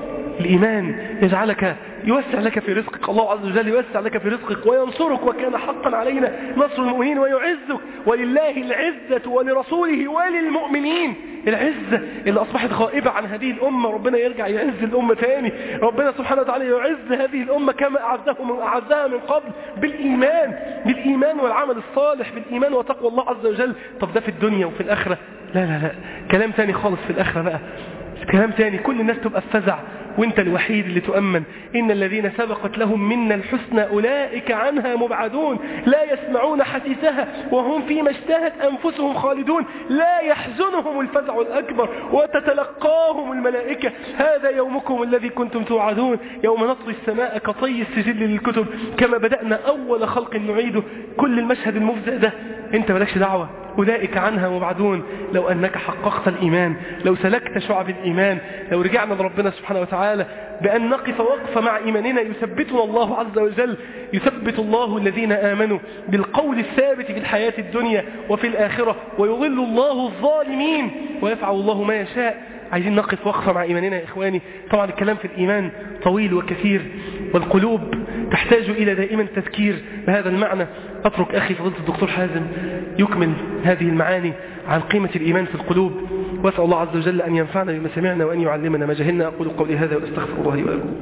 الإيمان يجعلك يوسع لك في رزقك الله عز وجل يوسع لك في رزقك وينصرك وكان حقا علينا نصر المؤمنين ويعزك ولله العزة ولرسوله وللمؤمنين العزة اللي أصبحت غائبة عن هذه الأمة ربنا يرجع يعز الأمة تاني ربنا سبحانه وتعالى يعز هذه الأمة كما أعزه من أعزها من قبل بالإيمان بالإيمان والعمل الصالح بالإيمان وتقوى الله عز وجل طب ده في الدنيا وفي الآخرة لا لا لا كلام تاني خالص في الآخرة بقى كلام تاني كل الناس تبقى في فزع وانت الوحيد اللي تؤمن إن الذين سبقت لهم منا الحسنى أولئك عنها مبعدون لا يسمعون حديثها وهم فيما اشتهت أنفسهم خالدون لا يحزنهم الفزع الأكبر وتتلقاهم الملائكة هذا يومكم الذي كنتم توعدون يوم نطوي السماء كطي السجل للكتب كما بدأنا أول خلق نعيده كل المشهد المفزع ده انت مالكش دعوة أولئك عنها مبعدون لو أنك حققت الإيمان لو سلكت شعب الإيمان لو رجعنا لربنا سبحانه وتعالى بأن نقف وقفة مع إيماننا يثبتنا الله عز وجل يثبت الله الذين آمنوا بالقول الثابت في الحياة الدنيا وفي الآخرة ويضل الله الظالمين ويفعل الله ما يشاء عايزين نقف وقفة مع إيماننا يا إخواني طبعا الكلام في الإيمان طويل وكثير والقلوب تحتاج إلى دائما تذكير بهذا المعنى أترك أخي فضيلة الدكتور حازم يكمل هذه المعاني عن قيمة الإيمان في القلوب وأسأل الله عز وجل أن ينفعنا بما سمعنا وأن يعلمنا ما جهلنا أقول قولي هذا وأستغفر الله لي ولكم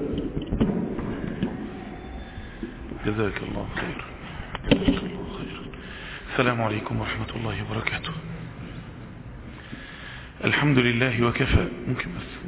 جزاك الله خير جزاك الله خير السلام عليكم ورحمة الله وبركاته الحمد لله وكفى ممكن بس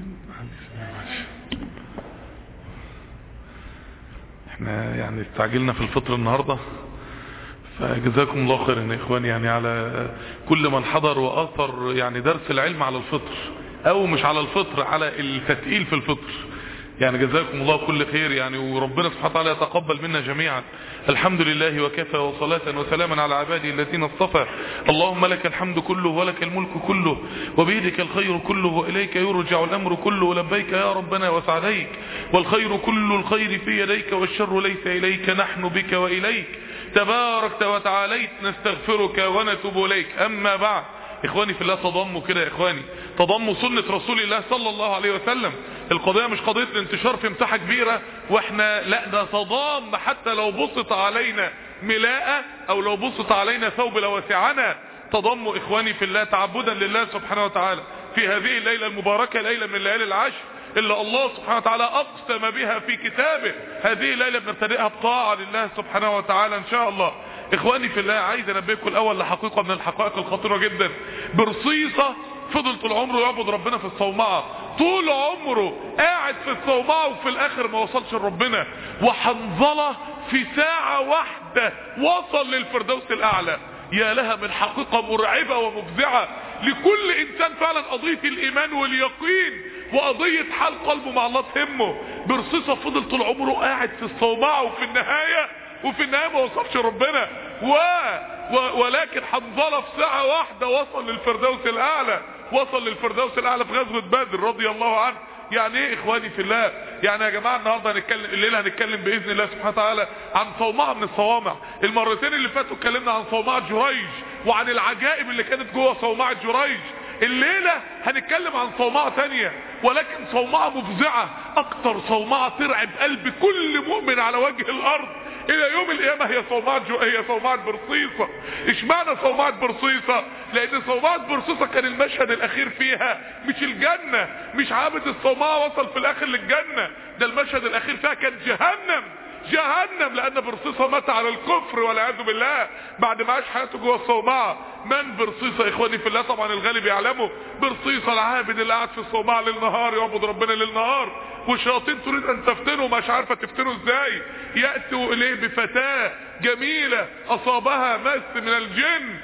احنا يعني استعجلنا في الفطر النهاردة فجزاكم الله خيرا يا اخواني يعني على كل من حضر واثر يعني درس العلم على الفطر او مش على الفطر على التثقيل في الفطر يعني جزاكم الله كل خير يعني وربنا سبحانه وتعالى يتقبل منا جميعا الحمد لله وكفى وصلاة وسلاما على عباده الذين اصطفى اللهم لك الحمد كله ولك الملك كله وبيدك الخير كله وإليك يرجع الأمر كله لبيك يا ربنا وسعديك والخير كل الخير في يديك والشر ليس إليك نحن بك وإليك تباركت وتعاليت نستغفرك ونتوب إليك أما بعد إخواني في الله تضموا كده يا إخواني تضموا سنة رسول الله صلى الله عليه وسلم القضية مش قضية الانتشار في مساحة كبيرة واحنا لا ده تضام حتى لو بسط علينا ملاءة او لو بسط علينا ثوب لوسعنا تضموا إخواني في الله تعبدا لله سبحانه وتعالى في هذه الليلة المباركة ليلة من الليالي العشر إلا الله سبحانه وتعالى أقسم بها في كتابه هذه الليلة بنبتدئها بطاعة لله سبحانه وتعالى إن شاء الله إخواني في الله عايز أنبهكم الأول لحقيقة من الحقائق الخطيرة جدا برصيصة فضل طول عمره يعبد ربنا في الصومعة طول عمره قاعد في الصومعة وفي الآخر ما وصلش لربنا وحنظلة في ساعة واحدة وصل للفردوس الأعلى يا لها من حقيقة مرعبة ومفزعة لكل إنسان فعلا قضية الإيمان واليقين وقضية حال قلبه مع الله تهمه برصيصة فضل طول عمره قاعد في الصومعة وفي النهاية وفي النهاية ما وصفش ربنا و... و... ولكن حنظلة في ساعة واحدة وصل للفردوس الأعلى وصل للفردوس الأعلى في غزوة بدر رضي الله عنه يعني ايه اخواني في الله يعني يا جماعة النهاردة هنتكلم الليلة هنتكلم بإذن الله سبحانه وتعالى عن صومعة من الصوامع المرتين اللي فاتوا اتكلمنا عن صومعة جريج وعن العجائب اللي كانت جوه صومعة جريج الليلة هنتكلم عن صومعة تانية ولكن صومعة مفزعة اكتر صومعة ترعب قلب كل مؤمن على وجه الارض الى يوم القيامة هي صومعة جو... هي صومعة برصيصة اشمعنى صومعة برصيصة لان صومعة برصيصة كان المشهد الاخير فيها مش الجنة مش عابد الصومعة وصل في الاخر للجنة ده المشهد الاخير فيها كان جهنم جهنم لان برصيصة مات على الكفر والعياذ بالله بعد ما عاش حياته جوه الصومعة من برصيصة اخواني في الله طبعا الغالب يعلمه برصيصة العابد اللي قاعد في الصومعة للنهار يعبد ربنا للنهار والشياطين تريد ان تفتنه مش عارفة تفتنه ازاي يأتوا اليه بفتاة جميلة اصابها مس من الجن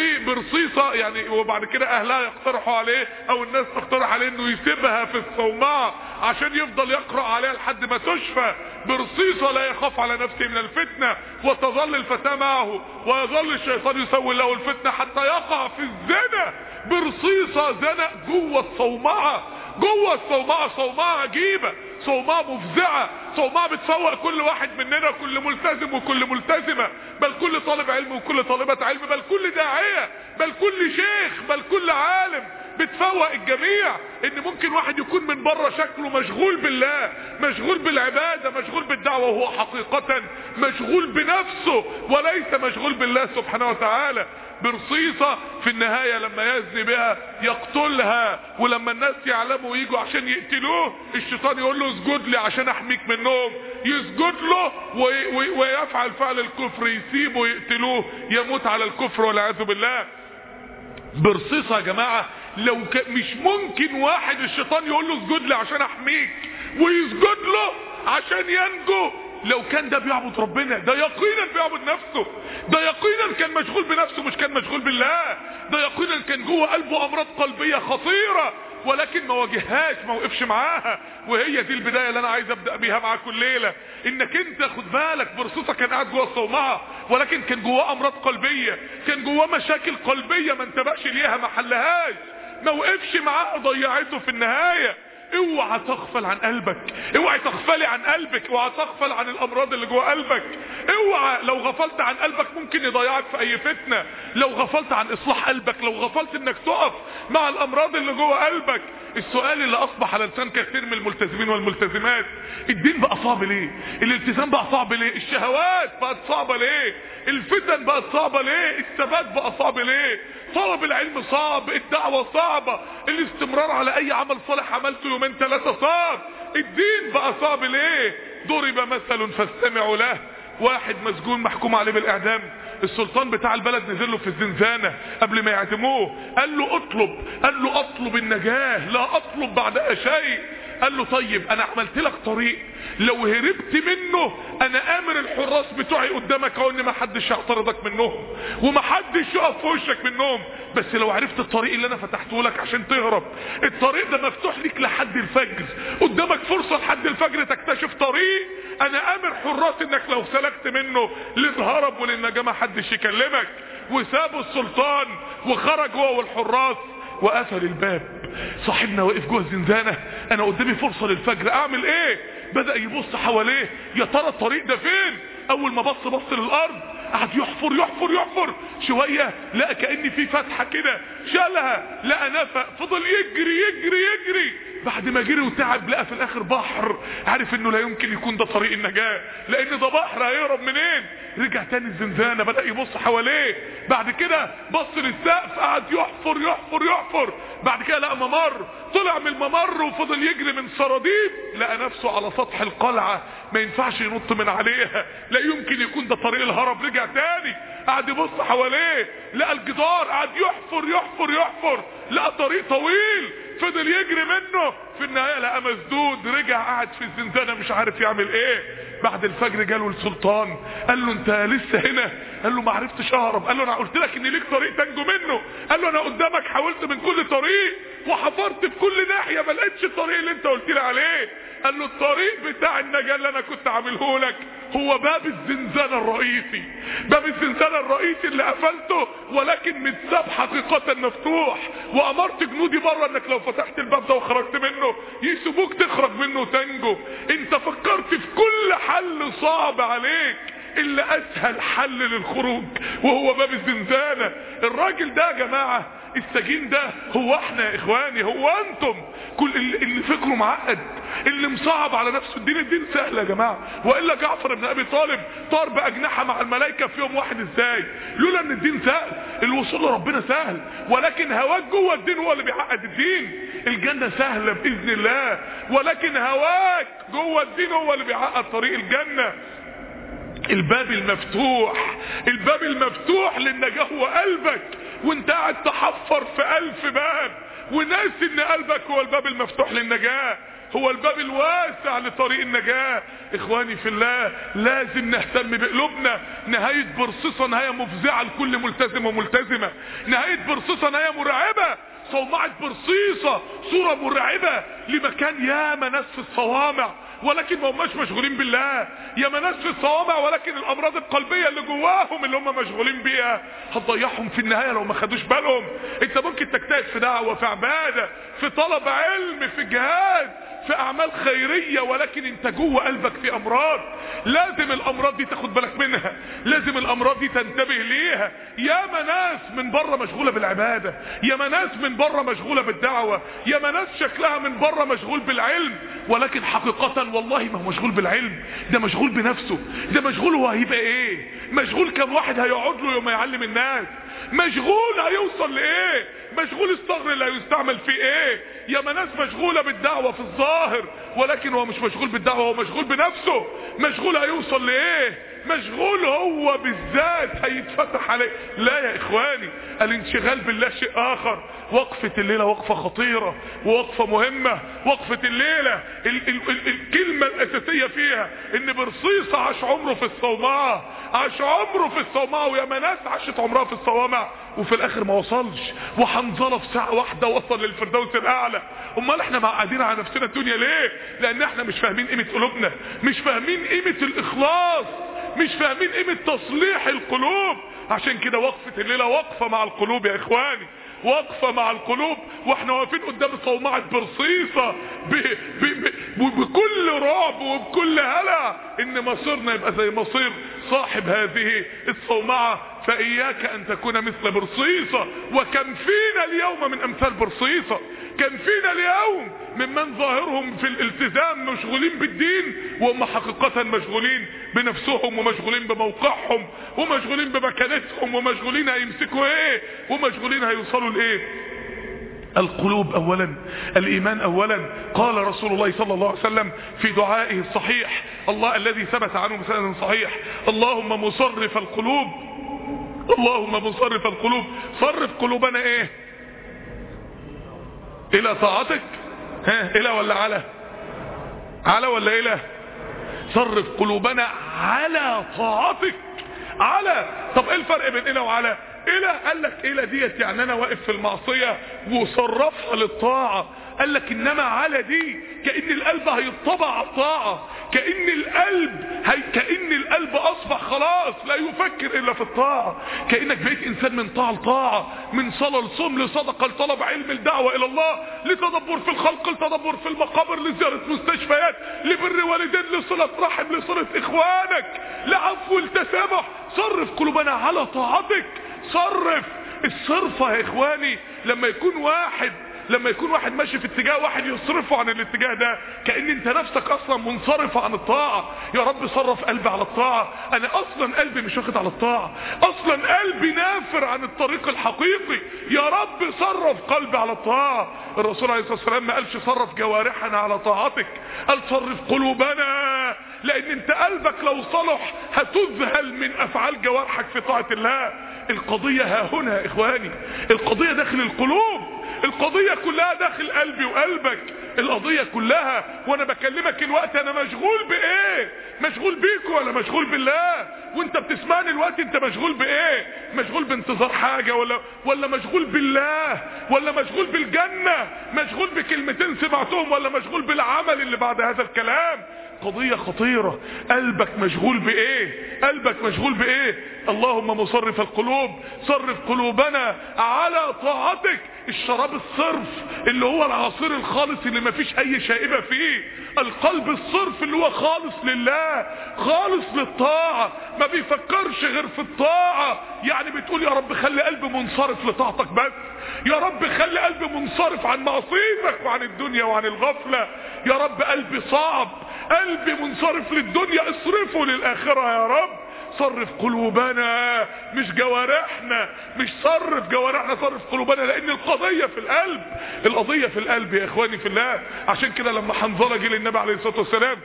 وبرصيصة يعني وبعد كده اهلها يقترحوا عليه او الناس تقترح عليه انه يسيبها في الصومعة عشان يفضل يقرأ عليها لحد ما تشفى برصيصة لا يخاف على نفسه من الفتنة وتظل الفتاة معه ويظل الشيطان يسوي له الفتنة حتى يقع في الزنا برصيصة زنا جوه الصومعة جوه الصومعة صومعة عجيبة صومعة مفزعة صومعة بتفوق كل واحد مننا كل ملتزم وكل ملتزمة بل كل طالب علم وكل طالبة علم بل كل داعية بل كل شيخ بل كل عالم بتفوق الجميع ان ممكن واحد يكون من بره شكله مشغول بالله مشغول بالعبادة مشغول بالدعوة وهو حقيقة مشغول بنفسه وليس مشغول بالله سبحانه وتعالى برصيصة في النهاية لما يزني بها يقتلها ولما الناس يعلموا يجوا عشان يقتلوه الشيطان يقول له اسجد لي عشان احميك منهم يسجد له وي وي ويفعل فعل الكفر يسيبه يقتلوه يموت على الكفر والعياذ بالله برصيصة يا جماعة لو ك... مش ممكن واحد الشيطان يقول له اسجد لي عشان احميك ويسجد له عشان ينجو لو كان ده بيعبد ربنا ده يقينا بيعبد نفسه ده يقينا كان مشغول بنفسه مش كان مشغول بالله ده يقينا كان جوه قلبه امراض قلبية خطيرة ولكن ما واجههاش ما وقفش معاها وهي دي البداية اللي انا عايز ابدأ بيها معاكم الليلة انك انت خد بالك برصوصة كان قاعد جوه الصومعة ولكن كان جواه امراض قلبية كان جواه مشاكل قلبية ما انتبهش ليها ما حلهاش ما وقفش معاها ضيعته في النهاية اوعى تغفل عن قلبك اوعى تغفلي عن قلبك اوعى تغفل عن الامراض اللي جوه قلبك اوعى لو غفلت عن قلبك ممكن يضيعك في اي فتنة لو غفلت عن اصلاح قلبك لو غفلت انك تقف مع الامراض اللي جوه قلبك السؤال اللي اصبح على لسان كثير من الملتزمين والملتزمات الدين بقى صعب ليه الالتزام بقى صعب ليه الشهوات بقت صعبة ليه الفتن بقت صعبة ليه الثبات بقى صعب ليه طلب العلم صعب الدعوة صعبة الاستمرار على اي عمل صالح عملته يومين ثلاثة صعب الدين بقى صعب ليه ضرب مثل فاستمعوا له واحد مسجون محكوم عليه بالاعدام السلطان بتاع البلد نزل له في الزنزانة قبل ما يعدموه قال له اطلب قال له اطلب النجاة لا اطلب بعدها شيء قال له طيب انا عملت لك طريق لو هربت منه انا امر الحراس بتوعي قدامك اهو ان ما حدش يعترضك منهم وما حدش يقف في وشك منهم بس لو عرفت الطريق اللي انا فتحته لك عشان تهرب الطريق ده مفتوح ليك لحد الفجر قدامك فرصة لحد الفجر تكتشف طريق انا امر حراس انك لو سلكت منه للهرب وللنجاة ما حدش يكلمك وسابوا السلطان وخرج هو والحراس وقفل الباب صاحبنا واقف جوه الزنزانة انا قدامي فرصة للفجر اعمل ايه بدأ يبص حواليه يا ترى الطريق ده فين اول ما بص بص للارض قعد يحفر يحفر يحفر شوية لقى كأن في فتحة كده شالها لقى نفق فضل يجري يجري يجري بعد ما جري وتعب لقى في الاخر بحر عارف انه لا يمكن يكون ده طريق النجاة لان ده بحر هيهرب منين رجع تاني الزنزانة بدأ يبص حواليه بعد كده بص للسقف قعد يحفر يحفر يحفر بعد كده لقى ممر طلع من الممر وفضل يجري من سراديب لقى نفسه على سطح القلعة ما ينفعش ينط من عليها لا يمكن يكون ده طريق الهرب رجع تاني قعد يبص حواليه لقى الجدار قعد يحفر يحفر يحفر لقى طريق طويل فضل يجري منه في النهاية لقى مسدود رجع قعد في الزنزانة مش عارف يعمل ايه بعد الفجر جاله السلطان قال له انت لسه هنا قال له ما عرفتش اهرب قال له انا قلت لك ان ليك طريق تنجو منه قال له انا قدامك حاولت من كل طريق وحفرت في كل ناحيه ما لقيتش الطريق اللي انت قلت لي عليه قال له الطريق بتاع النجاه اللي انا كنت عامله لك هو باب الزنزانه الرئيسي باب الزنزانه الرئيسي اللي قفلته ولكن متساب حقيقه مفتوح وامرت جنودي بره انك لو فتحت الباب ده وخرجت منه يسيبوك تخرج منه وتنجو انت فكرت في كل حل صعب عليك الا اسهل حل للخروج وهو باب الزنزانة الراجل ده يا جماعة السجين ده هو احنا يا اخواني هو انتم كل اللي, اللي فكره معقد اللي مصعب على نفسه الدين الدين سهل يا جماعة والا جعفر بن ابي طالب طار باجنحة مع الملائكة في يوم واحد ازاي لولا ان الدين سهل الوصول لربنا سهل ولكن هواك جوه الدين هو اللي بيعقد الدين الجنة سهلة باذن الله ولكن هواك جوه الدين هو اللي بيعقد طريق الجنة الباب المفتوح الباب المفتوح للنجاة هو قلبك وانت قاعد تحفر في الف باب وناس ان قلبك هو الباب المفتوح للنجاة هو الباب الواسع لطريق النجاة اخواني في الله لازم نهتم بقلوبنا نهاية برصيصة نهاية مفزعة لكل ملتزم وملتزمة نهاية برصيصة نهاية مرعبة صومعة برصيصة صورة مرعبة لمكان ياما ناس في الصوامع ولكن ما هماش مشغولين بالله يا ناس في الصوامع ولكن الامراض القلبيه اللي جواهم اللي هم مشغولين بيها هتضيعهم في النهايه لو ما خدوش بالهم انت ممكن تجتهد في دعوه في عباده في طلب علم في جهاد في اعمال خيريه ولكن انت جوه قلبك في امراض لازم الامراض دي تاخد بالك منها لازم الامراض دي تنتبه ليها يا ناس من بره مشغوله بالعباده يا ناس من بره مشغوله بالدعوه يا ناس شكلها من بره مشغول بالعلم ولكن حقيقه والله ما هو مشغول بالعلم ده مشغول بنفسه ده مشغول هو هيبقى ايه مشغول كم واحد هيقعد له يوم يعلم الناس مشغول هيوصل لايه مشغول الصغر اللي هيستعمل فيه ايه يا ناس مشغولة بالدعوة في الظاهر ولكن هو مش مشغول بالدعوة هو مشغول بنفسه مشغول هيوصل لايه مشغول هو بالذات هيتفتح عليه لا يا اخواني الانشغال بالله شيء اخر وقفة الليلة وقفة خطيرة ووقفة مهمة وقفة الليلة ال ال ال الكلمة الاساسية فيها ان برصيصة عاش عمره في الصومعة عاش عمره في الصومعة ويا مناس عاشت عمرها في الصوامع وفي الاخر ما وصلش وحنظله في ساعة واحدة وصل للفردوس الاعلى امال احنا معقدين على نفسنا الدنيا ليه لان احنا مش فاهمين قيمة قلوبنا مش فاهمين قيمة الاخلاص مش فاهمين قيمة تصليح القلوب عشان كده وقفة الليلة وقفة مع القلوب يا اخواني وقفة مع القلوب واحنا واقفين قدام صومعة برصيصة ب... ب... ب... بكل رعب وبكل هلع ان مصيرنا يبقى زي مصير صاحب هذه الصومعة فاياك ان تكون مثل برصيصة وكم فينا اليوم من امثال برصيصة كم فينا اليوم ممن ظاهرهم في الالتزام مشغولين بالدين وهم حقيقة مشغولين بنفسهم ومشغولين بموقعهم ومشغولين بمكانتهم ومشغولين هيمسكوا ايه ومشغولين هيوصلوا لايه القلوب اولا الايمان اولا قال رسول الله صلى الله عليه وسلم في دعائه الصحيح الله الذي ثبت عنه مسند صحيح اللهم مصرف القلوب اللهم مصرف القلوب صرف قلوبنا ايه الى طاعتك ها الى ولا على على ولا الى صرف قلوبنا على طاعتك على طب ايه الفرق بين الى وعلى الى قال لك الى ديت يعني انا واقف في المعصية وصرفها للطاعة قال لك انما على دي كأن القلب هيطبع على الطاعة كأن القلب هي كأن القلب اصبح خلاص لا يفكر الا في الطاعة كأنك بقيت انسان من طاعة لطاعة من صلاة لصوم لصدقة لطلب علم الدعوة الى الله لتدبر في الخلق لتدبر في المقابر لزيارة مستشفيات لبر والدين لصلة رحم لصلة اخوانك لعفو التسامح صرف قلوبنا على طاعتك صرف الصرفة يا اخواني لما يكون واحد لما يكون واحد ماشي في اتجاه واحد يصرفه عن الاتجاه ده كأن انت نفسك اصلا منصرف عن الطاعة يا رب صرف قلبي على الطاعة انا اصلا قلبي مش واخد على الطاعة اصلا قلبي نافر عن الطريق الحقيقي يا رب صرف قلبي على الطاعة الرسول عليه الصلاة والسلام ما قالش صرف جوارحنا على طاعتك قال صرف قلوبنا لان انت قلبك لو صلح هتذهل من افعال جوارحك في طاعة الله القضية ها هنا يا اخواني القضية داخل القلوب القضية كلها داخل قلبي وقلبك القضية كلها وانا بكلمك الوقت انا مشغول بايه مشغول بيك ولا مشغول بالله وانت بتسمعني الوقت انت مشغول بايه مشغول بانتظار حاجة ولا ولا مشغول بالله ولا مشغول بالجنة مشغول بكلمتين سمعتهم ولا مشغول بالعمل اللي بعد هذا الكلام قضية خطيرة قلبك مشغول بايه قلبك مشغول بايه اللهم مصرف القلوب صرف قلوبنا على طاعتك الشراب الصرف اللي هو العصير الخالص اللي مفيش اي شائبة فيه القلب الصرف اللي هو خالص لله خالص للطاعة ما بيفكرش غير في الطاعة يعني بتقول يا رب خلي قلبي منصرف لطاعتك بس يا رب خلي قلبي منصرف عن معصيتك وعن الدنيا وعن الغفلة يا رب قلبي صعب قلبي منصرف للدنيا اصرفه للآخرة يا رب صرف قلوبنا مش جوارحنا مش صرف جوارحنا صرف قلوبنا لان القضية في القلب القضية في القلب يا اخواني في الله عشان كده لما حنظلة جه للنبي عليه الصلاة والسلام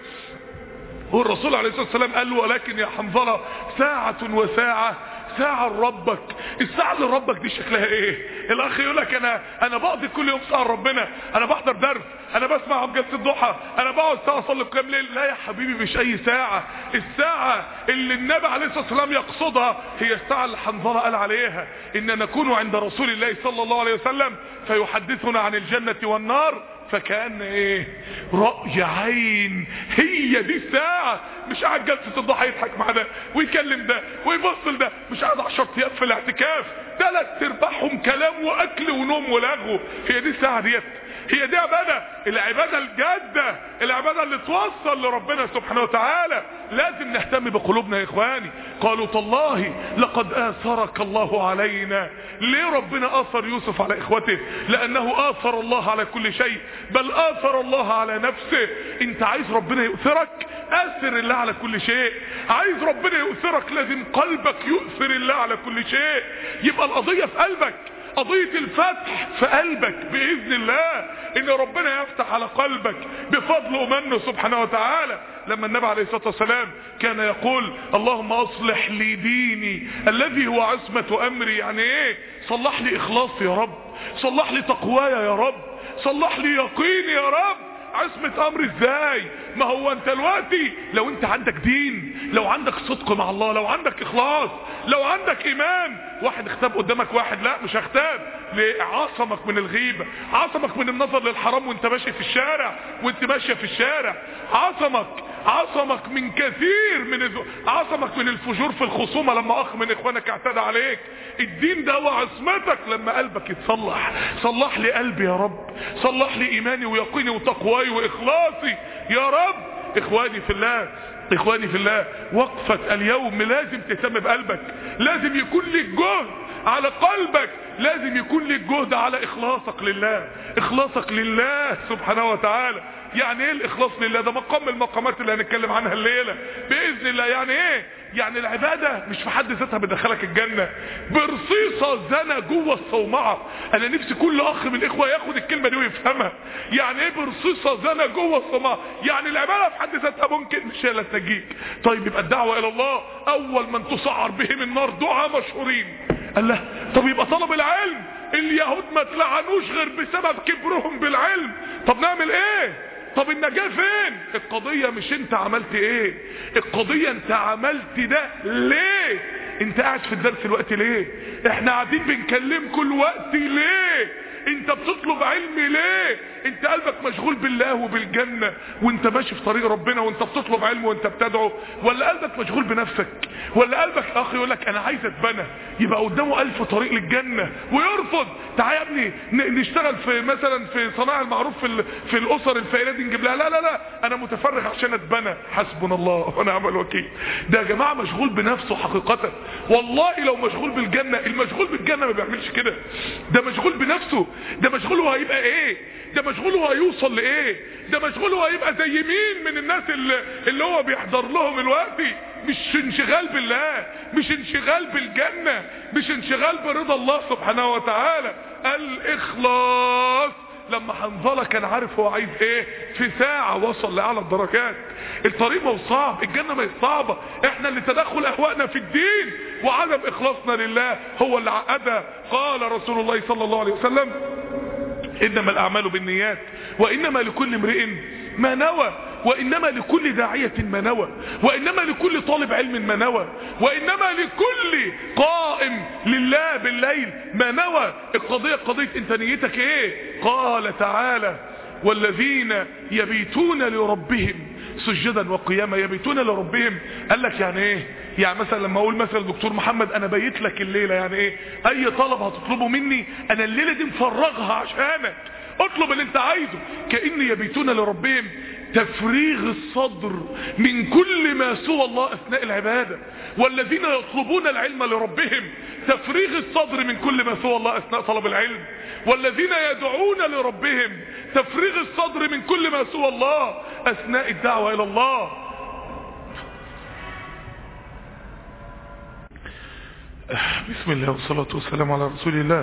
والرسول عليه الصلاة والسلام قال له ولكن يا حنظلة ساعة وساعة ساعة لربك الساعة لربك دي شكلها ايه الاخ يقول لك انا انا بقضي كل يوم ساعة لربنا انا بحضر درس انا بسمع جلسة الضحى انا بقعد ساعة اصلي قيام ليل لا يا حبيبي مش اي ساعة الساعة اللي النبي عليه الصلاة والسلام يقصدها هي الساعة اللي حنظلة قال عليها ان نكون عند رسول الله صلى الله عليه وسلم فيحدثنا عن الجنة والنار فكان ايه رأي عين هي دي الساعة مش قاعد جلسة الضحى يضحك مع ده ويكلم ده ويبص لده مش قاعد عشر ايام في الاعتكاف ثلاث ارباعهم كلام واكل ونوم ولغو هي دي الساعة ديت هي دي عبادة العبادة الجادة العبادة اللي توصل لربنا سبحانه وتعالى لازم نهتم بقلوبنا يا اخواني قالوا تالله لقد آثرك الله علينا ليه ربنا آثر يوسف على اخوته لانه آثر الله على كل شيء بل آثر الله على نفسه انت عايز ربنا يؤثرك اثر الله على كل شيء عايز ربنا يؤثرك لازم قلبك يؤثر الله على كل شيء يبقى القضية في قلبك قضية الفتح في قلبك بإذن الله ان ربنا يفتح على قلبك بفضل ومنه سبحانه وتعالى لما النبي عليه الصلاة والسلام كان يقول اللهم اصلح لي ديني الذي هو عصمة امري يعني ايه صلح لي اخلاصي يا رب صلح لي تقوايا يا رب صلح لي يقيني يا رب عصمة امر ازاي ما هو انت دلوقتي لو انت عندك دين لو عندك صدق مع الله لو عندك اخلاص لو عندك ايمان واحد اختاب قدامك واحد لا مش هختاب ليه عصمك من الغيبة عصمك من النظر للحرام وانت ماشي في الشارع وانت ماشية في الشارع عصمك عصمك من كثير من الز... عصمك من الفجور في الخصومة لما اخ من اخوانك اعتدى عليك الدين ده هو عصمتك لما قلبك يتصلح صلح لي قلبي يا رب صلح لي ايماني ويقيني وتقواي واخلاصي يا رب اخواني في الله اخواني في الله وقفة اليوم لازم تهتم بقلبك لازم يكون لك جهد على قلبك لازم يكون لك جهد على اخلاصك لله اخلاصك لله سبحانه وتعالى يعني ايه الاخلاص لله ده مقام من المقامات اللي هنتكلم عنها الليلة باذن الله يعني ايه يعني العبادة مش في حد ذاتها بتدخلك الجنة برصيصة زنا جوه الصومعة انا نفسي كل اخ من الاخوة ياخد الكلمة دي ويفهمها يعني ايه برصيصة زنا جوه الصومعة يعني العبادة في حد ذاتها ممكن مش هي اللي تنجيك طيب يبقى الدعوة الى الله اول من تسعر بهم النار دعاء مشهورين قال له طب يبقى طلب العلم اليهود ما تلعنوش غير بسبب كبرهم بالعلم طب نعمل ايه طب النجاة فين القضية مش انت عملت ايه القضية انت عملت ده ليه انت قاعد في الدرس الوقت ليه احنا قاعدين بنكلمكم الوقت ليه انت بتطلب علم ليه انت قلبك مشغول بالله وبالجنة وانت ماشي في طريق ربنا وانت بتطلب علم وانت بتدعو ولا قلبك مشغول بنفسك ولا قلبك اخ يقول لك انا عايز اتبنى يبقى قدامه الف طريق للجنة ويرفض تعال يا ابني نشتغل في مثلا في صناعة المعروف في, في الاسر الفقيرة دي نجيب لها لا لا لا انا متفرغ عشان اتبنى حسبنا الله ونعم الوكيل ده يا جماعة مشغول بنفسه حقيقة والله لو مشغول بالجنة المشغول بالجنة ما بيعملش كده ده مشغول بنفسه ده مشغول هو هيبقى ايه ده مشغول هو هيوصل لايه ده مشغول هو هيبقى زي مين من الناس اللي, اللي هو بيحضر لهم الوقت مش انشغال بالله مش انشغال بالجنة مش انشغال برضا الله سبحانه وتعالى الاخلاص لما حنظله كان عارف هو عايز ايه في ساعة وصل لأعلى الدرجات الطريق ما هو صعب الجنة ما هي صعبة احنا اللي تدخل اهوائنا في الدين وعدم اخلاصنا لله هو اللي عقدها قال رسول الله صلى الله عليه وسلم انما الاعمال بالنيات وانما لكل امرئ ما نوى وانما لكل داعية ما نوى وانما لكل طالب علم ما نوى وانما لكل قائم لله بالليل ما نوى القضية قضية انت نيتك ايه قال تعالى والذين يبيتون لربهم سجدا وقياما يبيتون لربهم قال لك يعني ايه يعني مثلا لما اقول مثلا دكتور محمد انا بيت لك الليلة يعني ايه اي طلب هتطلبه مني انا الليلة دي مفرغها عشانك اطلب اللي انت عايزه كأن يبيتون لربهم تفريغ الصدر من كل ما سوى الله اثناء العبادة والذين يطلبون العلم لربهم تفريغ الصدر من كل ما سوى الله اثناء طلب العلم والذين يدعون لربهم تفريغ الصدر من كل ما سوى الله اثناء الدعوة الى الله بسم الله والصلاة والسلام على رسول الله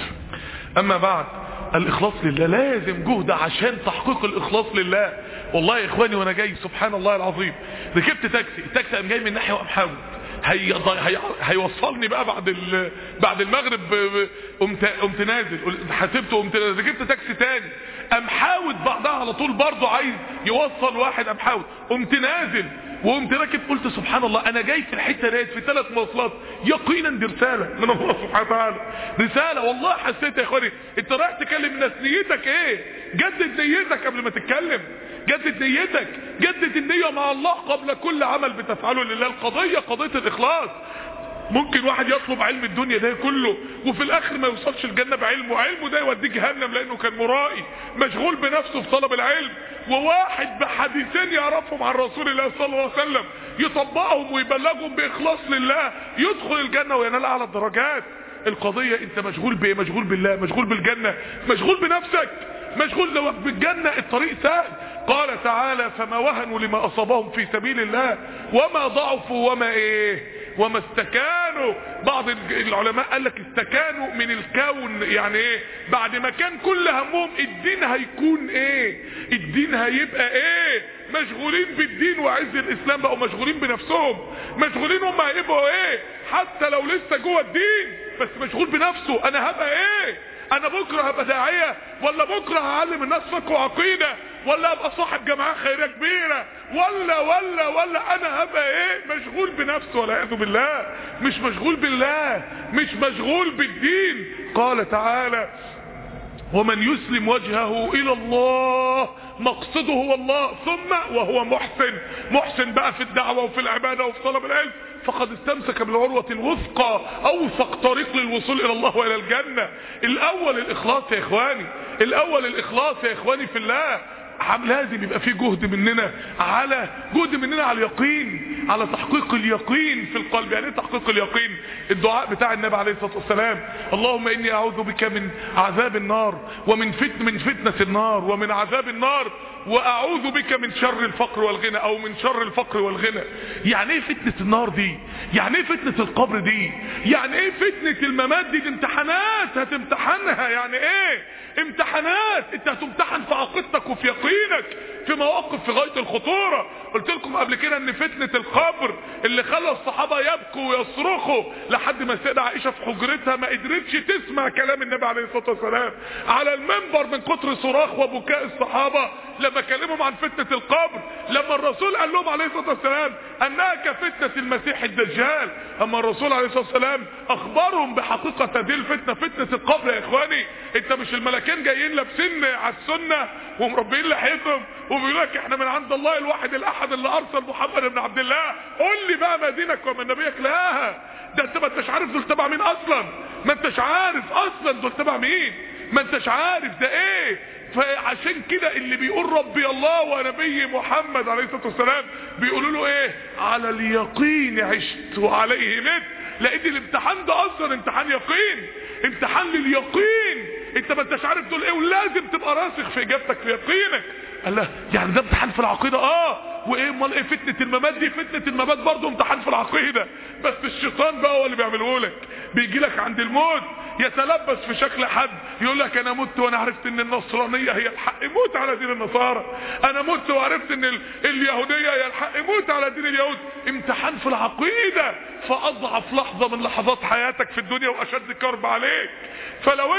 اما بعد الاخلاص لله لازم جهد عشان تحقيق الاخلاص لله والله يا اخواني وانا جاي سبحان الله العظيم ركبت تاكسي التاكسي قام جاي من ناحيه وقام حاول هي... هي... هيوصلني بقى بعد ال... بعد المغرب قمت قمت نازل حسبته قمت ركبت تاكسي تاني قام حاول بعدها على طول برضه عايز يوصل واحد قام حاول قمت نازل وقمت راكب قلت سبحان الله انا جاي في الحته ديت في ثلاث مواصلات يقينا دي رساله من الله سبحانه وتعالى رساله والله حسيت يا اخواني انت رايح تكلم الناس نيتك ايه جدد نيتك قبل ما تتكلم جدد نيتك جدد النيه مع الله قبل كل عمل بتفعله لله القضيه قضيه الاخلاص ممكن واحد يطلب علم الدنيا ده كله وفي الاخر ما يوصلش الجنة بعلمه علمه ده يوديه جهنم لانه كان مرائي مشغول بنفسه في طلب العلم وواحد بحديثين يعرفهم عن رسول الله صلى الله عليه وسلم يطبقهم ويبلغهم باخلاص لله يدخل الجنة وينال اعلى الدرجات القضية انت مشغول بايه مشغول بالله مشغول بالجنة مشغول بنفسك مشغول لو بالجنة الطريق سهل قال تعالى فما وهنوا لما اصابهم في سبيل الله وما ضعفوا وما ايه وما استكانوا بعض العلماء قال لك استكانوا من الكون يعني ايه بعد ما كان كل همهم الدين هيكون ايه الدين هيبقى ايه مشغولين بالدين وعز الاسلام بقوا مشغولين بنفسهم مشغولين هم هيبقوا ايه حتى لو لسه جوه الدين بس مشغول بنفسه انا هبقى ايه انا بكره هبقى داعيه ولا بكره هعلم الناس فقه وعقيده ولا ابقى صاحب جماعه خيريه كبيره ولا ولا ولا انا هبقى ايه مشغول بنفسه والعياذ بالله مش مشغول بالله مش مشغول بالدين قال تعالى ومن يسلم وجهه الى الله مقصده هو الله ثم وهو محسن محسن بقى في الدعوه وفي العباده وفي طلب العلم فقد استمسك بالعروة الوثقى اوثق طريق للوصول الى الله والى الجنة الاول الاخلاص يا اخواني الاول الاخلاص يا اخواني في الله لازم يبقى في جهد مننا على جهد مننا على اليقين على تحقيق اليقين في القلب يعني ايه تحقيق اليقين الدعاء بتاع النبي عليه الصلاه والسلام اللهم اني اعوذ بك من عذاب النار ومن فتن من فتنه النار ومن عذاب النار واعوذ بك من شر الفقر والغنى او من شر الفقر والغنى يعني ايه فتنه النار دي يعني ايه فتنه القبر دي يعني ايه فتنه الممات دي, دي امتحانات هتمتحنها يعني ايه امتحانات انت هتمتحن في عقيدتك وفي يقينك في مواقف في غايه الخطوره قلت لكم قبل كده ان فتنه القبر اللي خلى الصحابه يبكوا ويصرخوا لحد ما سيدة عائشه في حجرتها ما قدرتش تسمع كلام النبي عليه الصلاه والسلام على المنبر من كتر صراخ وبكاء الصحابه لما كلمهم عن فتنه القبر لما الرسول قال لهم عليه الصلاه والسلام انها كفتنه المسيح الدجال اما الرسول عليه الصلاه والسلام اخبرهم بحقيقه هذه الفتنه فتنه القبر يا اخواني انت مش الملكين جايين لابسين على السنه ومربيين لحيتهم وبيقول لك احنا من عند الله الواحد الاحد اللي ارسل محمد بن عبد الله قول لي بقى ما دينك وما نبيك لا ده انت ما انتش عارف دول تبع مين اصلا ما انتش عارف اصلا دول تبع مين ما انتش عارف ده ايه فعشان كده اللي بيقول ربي الله ونبي محمد عليه الصلاه والسلام بيقولوا له ايه على اليقين عشت وعليه مت لان الامتحان ده اصلا امتحان يقين امتحان لليقين انت ما انتش عارف دول ايه ولازم تبقى راسخ في اجابتك في يقينك قال له يعني ده امتحان في العقيده اه وايه امال ايه فتنه الممات دي فتنه الممات برضه امتحان في العقيده بس الشيطان بقى هو اللي بيعمله لك بيجي لك عند الموت يتلبس في شكل حد يقول لك انا مت وانا عرفت ان النصرانيه هي الحق موت على دين النصارى انا مت وعرفت ان ال... اليهوديه هي الحق موت على دين اليهود امتحان في العقيده فاضعف لحظه من لحظات حياتك في الدنيا واشد كرب عليك فلو انت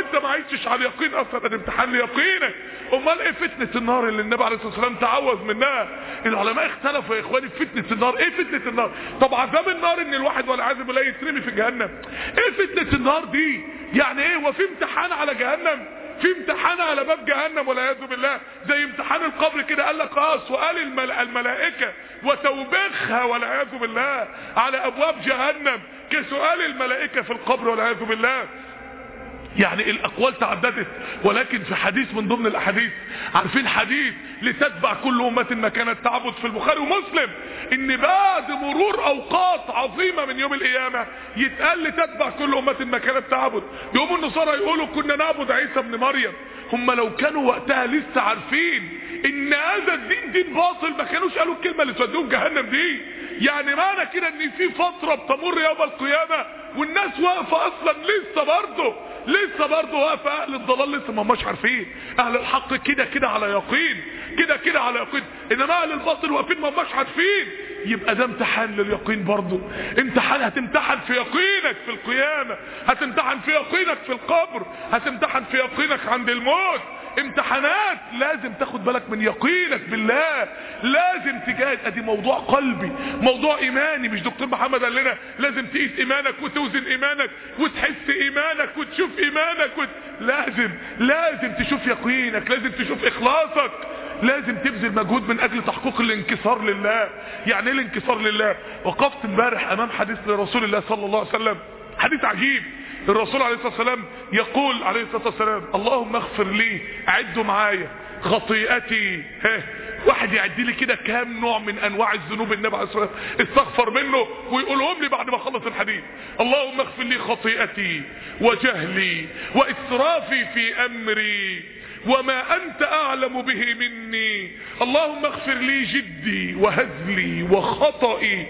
انت ما عشتش على اليقين اصلا ده امتحان ليقينك امال ايه فتنة النار اللي النبي عليه الصلاة والسلام تعوذ منها العلماء اختلفوا يا اخواني في فتنة النار ايه فتنة النار طب عذاب النار ان الواحد والعياذ بالله يترمي في جهنم ايه فتنة النار دي يعني ايه وفي امتحان على جهنم في امتحان على باب جهنم والعياذ بالله زي امتحان القبر كده قال لك اه سؤال المل... الملائكه وتوبيخها والعياذ بالله على ابواب جهنم كسؤال الملائكه في القبر والعياذ بالله يعني الاقوال تعددت ولكن في حديث من ضمن الاحاديث عارفين حديث لتتبع كل امه ما كانت تعبد في البخاري ومسلم ان بعد مرور اوقات عظيمه من يوم القيامه يتقال لتتبع كل امه ما كانت تعبد يقوموا النصارى يقولوا كنا نعبد عيسى ابن مريم هم لو كانوا وقتها لسه عارفين ان هذا الدين دين باطل ما كانوش قالوا الكلمه اللي توديهم جهنم دي يعني معنى كده ان في فتره بتمر يوم القيامه والناس واقفه اصلا لسه برضه لسه برضه واقفه اهل الضلال لسه ما هماش عارفين اهل الحق كده كده على يقين كده كده على يقين انما اهل الباطل واقفين ما هماش عارفين يبقى ده امتحان لليقين برضه امتحان هتمتحن في يقينك في القيامه هتمتحن في يقينك في القبر هتمتحن في يقينك عند الموت امتحانات لازم تاخد بالك من يقينك بالله لازم تجاهد ادي موضوع قلبي موضوع ايماني مش دكتور محمد قال لنا لازم تقيس ايمانك وتوزن ايمانك وتحس ايمانك وتشوف ايمانك وت... لازم لازم تشوف يقينك لازم تشوف اخلاصك لازم تبذل مجهود من اجل تحقيق الانكسار لله يعني ايه الانكسار لله وقفت امبارح امام حديث لرسول الله صلى الله عليه وسلم حديث عجيب الرسول عليه الصلاة والسلام يقول عليه الصلاة والسلام اللهم اغفر لي عدوا معايا خطيئتي ها واحد يعدي لي كده كام نوع من انواع الذنوب النبي عليه الصلاه والسلام استغفر منه ويقولهم لي بعد ما اخلص الحديث اللهم اغفر لي خطيئتي وجهلي واسرافي في امري وما انت اعلم به مني اللهم اغفر لي جدي وهزلي وخطئي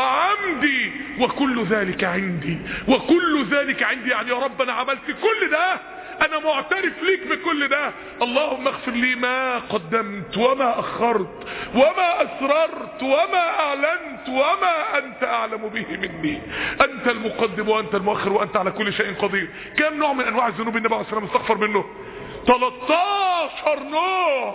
وعمدي وكل ذلك عندي وكل ذلك عندي يعني يا رب انا عملت كل ده انا معترف ليك بكل ده اللهم اغفر لي ما قدمت وما اخرت وما اسررت وما اعلنت وما انت اعلم به مني انت المقدم وانت المؤخر وانت على كل شيء قدير كم نوع من انواع الذنوب النبي عليه الصلاه والسلام استغفر منه 13 نوع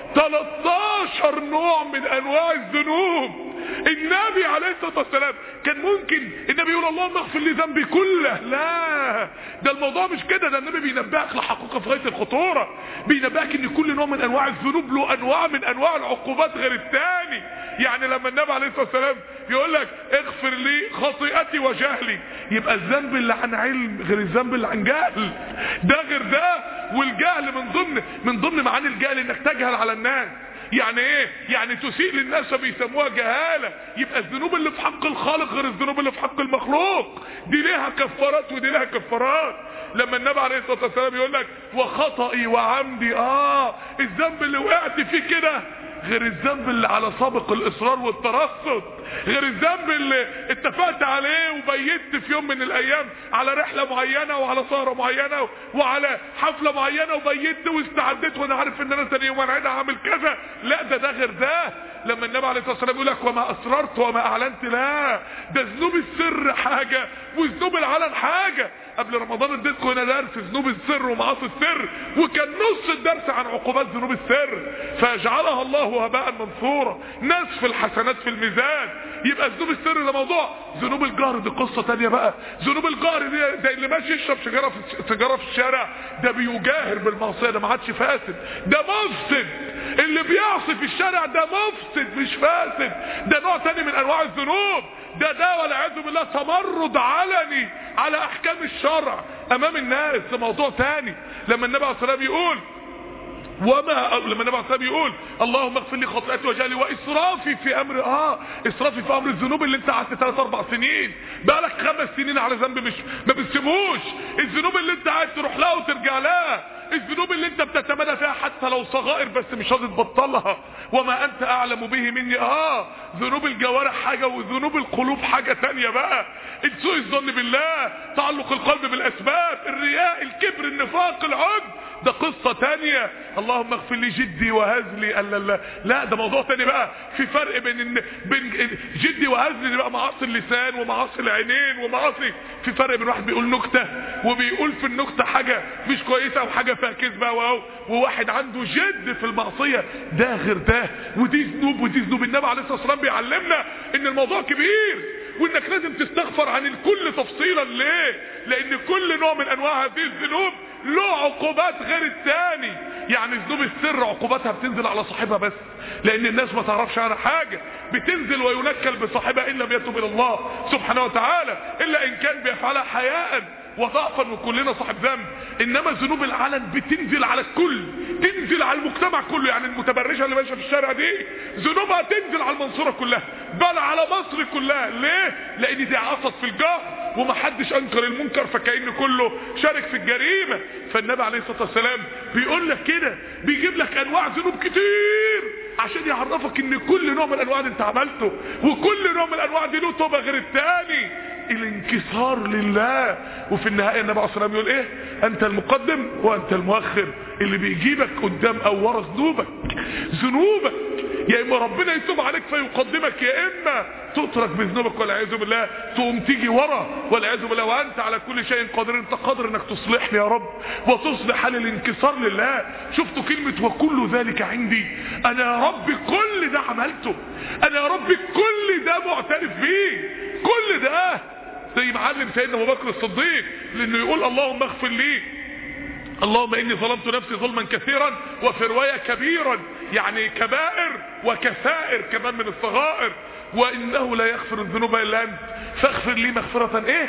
13 نوع من انواع الذنوب النبي عليه الصلاه والسلام كان ممكن النبي يقول اللهم اغفر لي ذنبي كله لا ده الموضوع مش كده ده النبي بينبهك لحقيقه في غايه الخطوره بينبهك ان كل نوع من انواع الذنوب له انواع من انواع العقوبات غير الثاني يعني لما النبي عليه الصلاه والسلام يقول لك اغفر لي خطيئتي وجهلي يبقى الذنب اللي عن علم غير الذنب اللي عن جهل ده غير ده والجهل من ضمن من ضمن معاني الجهل انك تجهل على الناس يعني ايه يعني تسيء للناس فبيسموها جهالة يبقى الذنوب اللي في حق الخالق غير الذنوب اللي في حق المخلوق دي ليها كفارات ودي ليها كفارات لما النبي عليه الصلاة والسلام يقول لك وخطئي وعمدي اه الذنب اللي وقعت فيه كده غير الذنب اللي على سابق الاصرار والترصد غير الذنب اللي اتفقت عليه وبيت في يوم من الايام على رحلة معينة وعلى سهرة معينة وعلى حفلة معينة وبيت واستعدت وانا عارف ان انا تاني يوم انا هعمل كذا لا ده ده غير ده لما النبي عليه الصلاه والسلام يقول لك وما اسررت وما اعلنت لا ده ذنوب السر حاجه وذنوب العلن حاجه قبل رمضان اديتكم هنا درس ذنوب السر ومعاصي السر وكان نص الدرس عن عقوبات ذنوب السر فيجعلها الله هباء منصورا نسف الحسنات في الميزان يبقى ذنوب السر ده موضوع ذنوب الجهر دي قصه تانية بقى ذنوب الجهر دي زي اللي ماشي يشرب سيجاره في سيجاره في الشارع ده بيجاهر بالمعصيه ده ما عادش فاسد ده مفسد اللي بيعصي في الشارع ده مفسد مش فاسد ده نوع تاني من انواع الذنوب ده ده والعياذ بالله تمرد علني على احكام الشرع امام الناس ده موضوع تاني لما النبي عليه الصلاه والسلام يقول وما لما النبي عليه الصلاه يقول اللهم اغفر لي خطيئتي وجهلي واسرافي في امر اه اسرافي في امر الذنوب اللي انت قعدت 3 4 سنين بقالك خمس سنين على ذنب مش ما بتسيبوش الذنوب اللي انت عايز تروح لها وترجع لها الذنوب اللي انت بتتمادى فيها حتى لو صغائر بس مش راضي تبطلها وما انت اعلم به مني اه ذنوب الجوارح حاجه وذنوب القلوب حاجه تانية بقى سوء الظن بالله تعلق القلب بالاسباب الرياء الكبر النفاق العجب ده قصة تانية اللهم اغفر لي جدي وهزلي لا لا لا ده موضوع تاني بقى في فرق بين إن بين جدي وهزلي دي بقى معاصي اللسان ومعاصي العينين ومعاصي في فرق بين واحد بيقول نكتة وبيقول في النكتة حاجة مش كويسة وحاجة فيها كذبة وواحد عنده جد في المعصية ده غير ده ودي ذنوب ودي ذنوب النبي عليه الصلاة والسلام بيعلمنا ان الموضوع كبير وانك لازم تستغفر عن الكل تفصيلا ليه لان كل نوع من انواع هذه الذنوب له عقوبات غير الثاني يعني ذنوب السر عقوباتها بتنزل على صاحبها بس لان الناس ما تعرفش عنها حاجة بتنزل وينكل بصاحبها ان لم يتوب الى الله سبحانه وتعالى الا ان كان بيفعلها حياء وضعفا وكلنا صاحب ذنب انما ذنوب العلن بتنزل على الكل تنزل على المجتمع كله يعني المتبرجه اللي ماشيه في الشارع دي ذنوبها تنزل على المنصوره كلها بل على مصر كلها ليه لان دي عصت في الجهر ومحدش انكر المنكر فكأن كله شارك في الجريمه فالنبي عليه الصلاه والسلام بيقول لك كده بيجيب لك انواع ذنوب كتير عشان يعرفك ان كل نوع من الانواع دي انت عملته وكل نوع من الانواع دي له توبه غير الثاني الانكسار لله وفي النهاية النبي عليه الصلاة والسلام يقول ايه انت المقدم وانت المؤخر اللي بيجيبك قدام او ورا ذنوبك ذنوبك يا اما ربنا يتوب عليك فيقدمك يا اما تترك بذنوبك والعياذ بالله تقوم تيجي ورا والعياذ بالله وانت على كل شيء قادر انت قادر انك تصلحني يا رب وتصلح حال الانكسار لله شفتوا كلمة وكل ذلك عندي انا يا رب كل ده عملته انا يا رب كل ده معترف بيه كل ده زي معلم سيدنا ابو بكر الصديق لانه يقول اللهم اغفر لي اللهم اني ظلمت نفسي ظلما كثيرا وفي روايه كبيرا يعني كبائر وكثائر كمان من الصغائر وانه لا يغفر الذنوب الا انت فاغفر لي مغفره ايه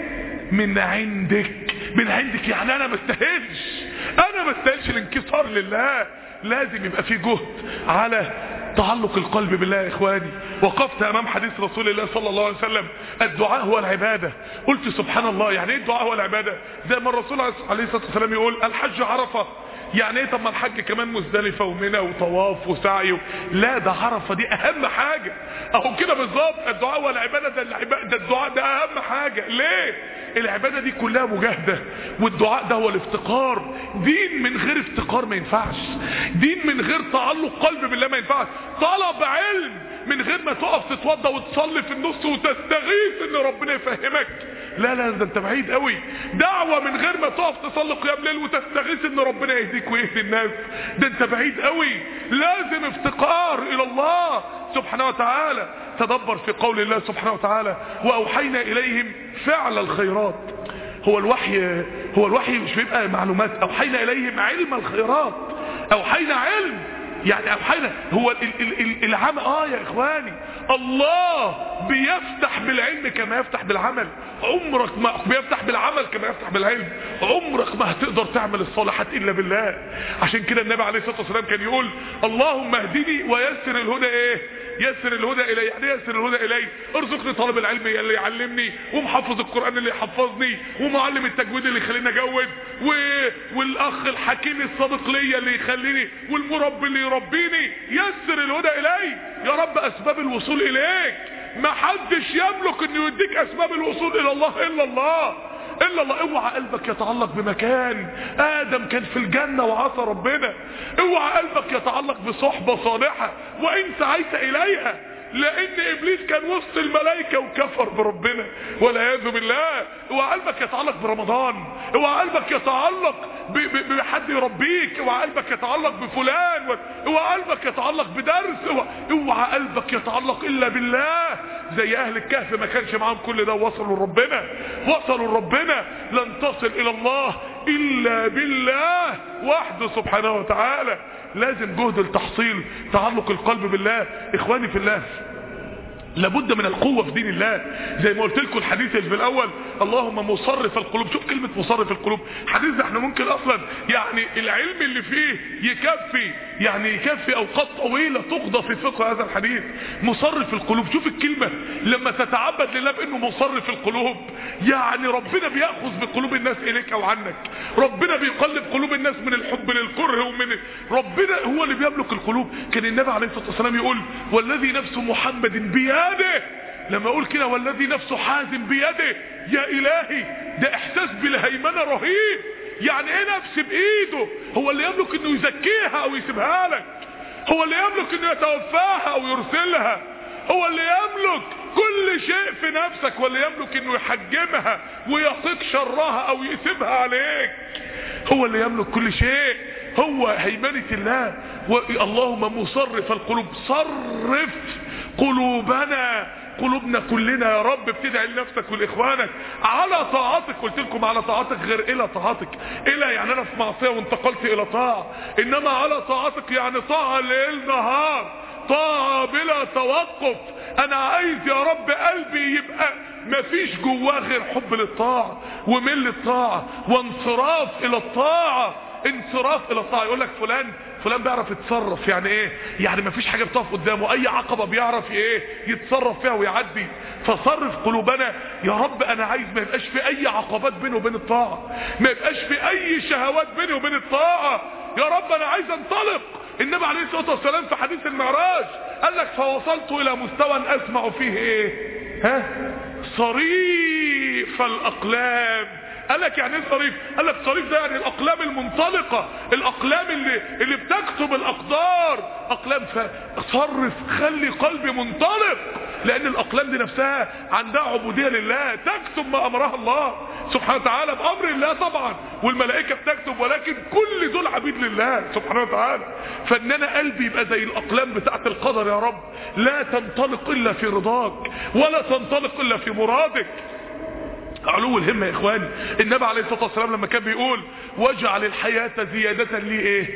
من عندك من عندك يعني انا ما استاهلش انا ما استاهلش الانكسار لله لازم يبقى في جهد على تعلق القلب بالله يا اخواني وقفت امام حديث رسول الله صلى الله عليه وسلم الدعاء هو العبادة قلت سبحان الله يعني ايه الدعاء هو العبادة زي ما الرسول عليه الصلاة والسلام يقول الحج عرفة يعني ايه طب ما الحج كمان مزدلفة ومنى وطواف وسعي و... لا ده عرفة دي اهم حاجة اهو كده بالظبط الدعاء هو العبادة ده, العبادة ده الدعاء ده اهم حاجة ليه العبادة دي كلها مجاهدة والدعاء ده هو الافتقار دين من غير افتقار ما ينفعش دين من غير تعلق قلب بالله ما ينفعش طلب علم من غير ما تقف تتوضى وتصلي في النص وتستغيث ان ربنا يفهمك لا لا ده انت بعيد قوي دعوة من غير ما تقف تصلي قيام ليل وتستغيث ان ربنا يهديك ويهدي الناس ده انت بعيد قوي لازم افتقار الى الله سبحانه وتعالى تدبر في قول الله سبحانه وتعالى واوحينا اليهم فعل الخيرات هو الوحي هو الوحي مش بيبقى معلومات اوحينا اليهم علم الخيرات اوحينا علم يعني اوحينا هو ال ال ال العمل اه يا اخواني الله بيفتح بالعلم كما يفتح بالعمل عمرك ما بيفتح بالعمل كما يفتح بالعلم عمرك ما هتقدر تعمل الصالحات الا بالله عشان كده النبي عليه الصلاه والسلام كان يقول اللهم اهدني ويسر الهدى ايه يسر الهدى الي يعني يسر الهدى الي ارزقني طالب العلم اللي يعلمني ومحفظ القران اللي يحفظني ومعلم التجويد اللي يخليني اجود و... والاخ الحكيم الصادق ليا اللي يخليني والمربي اللي يربيني يسر الهدى الي يا رب اسباب الوصول اليك ما حدش يملك انه يديك اسباب الوصول الى الله الا الله الا الله اوعى قلبك يتعلق بمكان ادم كان في الجنة وعصى ربنا اوعى قلبك يتعلق بصحبة صالحة وان سعيت اليها لان ابليس كان وسط الملائكة وكفر بربنا والعياذ بالله اوعى قلبك يتعلق برمضان اوعى قلبك يتعلق بحد يربيك اوعى قلبك يتعلق بفلان اوعى قلبك يتعلق بدرس اوعى, اوعى قلبك يتعلق الا بالله زي اهل الكهف ما كانش معاهم كل ده وصلوا لربنا وصلوا لربنا لن تصل الى الله الا بالله وحده سبحانه وتعالى لازم جهد التحصيل تعلق القلب بالله اخواني في الله لابد من القوة في دين الله زي ما قلت لكم الحديث اللي في الاول اللهم مصرف القلوب شوف كلمة مصرف القلوب حديث احنا ممكن اصلا يعني العلم اللي فيه يكفي يعني يكفي اوقات طويلة تقضى في فقه هذا الحديث مصرف القلوب شوف الكلمة لما تتعبد لله بانه مصرف القلوب يعني ربنا بيأخذ بقلوب الناس اليك وعنك ربنا بيقلب قلوب الناس من الحب للكره ومن ربنا هو اللي بيملك القلوب كان النبي عليه الصلاة والسلام يقول والذي نفس محمد بيده لما اقول كده والذي نفسه حازم بيده يا الهي ده احساس بالهيمنة رهيب يعني ايه نفس بايده هو اللي يملك انه يزكيها او يسيبها لك هو اللي يملك انه يتوفاها او يرسلها هو اللي يملك كل شيء في نفسك واللي يملك انه يحجمها ويقيك شرها او يسيبها عليك هو اللي يملك كل شيء هو هيمنة الله اللهم مصرف القلوب صرف قلوبنا قلوبنا كلنا يا رب بتدعي لنفسك ولاخوانك على طاعتك قلت لكم على طاعتك غير الى طاعتك الى يعني انا في معصيه وانتقلت الى طاعه انما على طاعتك يعني طاعه ليل نهار طاعه بلا توقف انا عايز يا رب قلبي يبقى مفيش جواه غير حب للطاعه وميل للطاعه وانصراف الى الطاعه انصراف الى الطاعه يقول لك فلان فلان بيعرف يتصرف يعني ايه يعني مفيش حاجه بتقف قدامه اي عقبه بيعرف ايه يتصرف فيها ويعدي فصرف قلوبنا يا رب انا عايز ما يبقاش في اي عقبات بيني وبين الطاعه ما يبقاش في اي شهوات بيني وبين الطاعه يا رب انا عايز انطلق النبي عليه الصلاه والسلام في حديث المعراج قال لك فوصلت الى مستوى اسمع فيه ايه ها صريف الاقلام قال لك يعني ايه صريف قال لك صريف ده يعني الاقلام المنطلقة الاقلام اللي اللي بتكتب الاقدار اقلام صرف خلي قلبي منطلق لان الاقلام دي نفسها عندها عبودية لله تكتب ما امرها الله سبحانه وتعالى بامر الله طبعا والملائكة بتكتب ولكن كل دول عبيد لله سبحانه وتعالى فان انا قلبي يبقى زي الاقلام بتاعت القدر يا رب لا تنطلق الا في رضاك ولا تنطلق الا في مرادك علو الهمة يا اخواني النبي عليه الصلاة والسلام لما كان بيقول واجعل الحياة زيادة لي ايه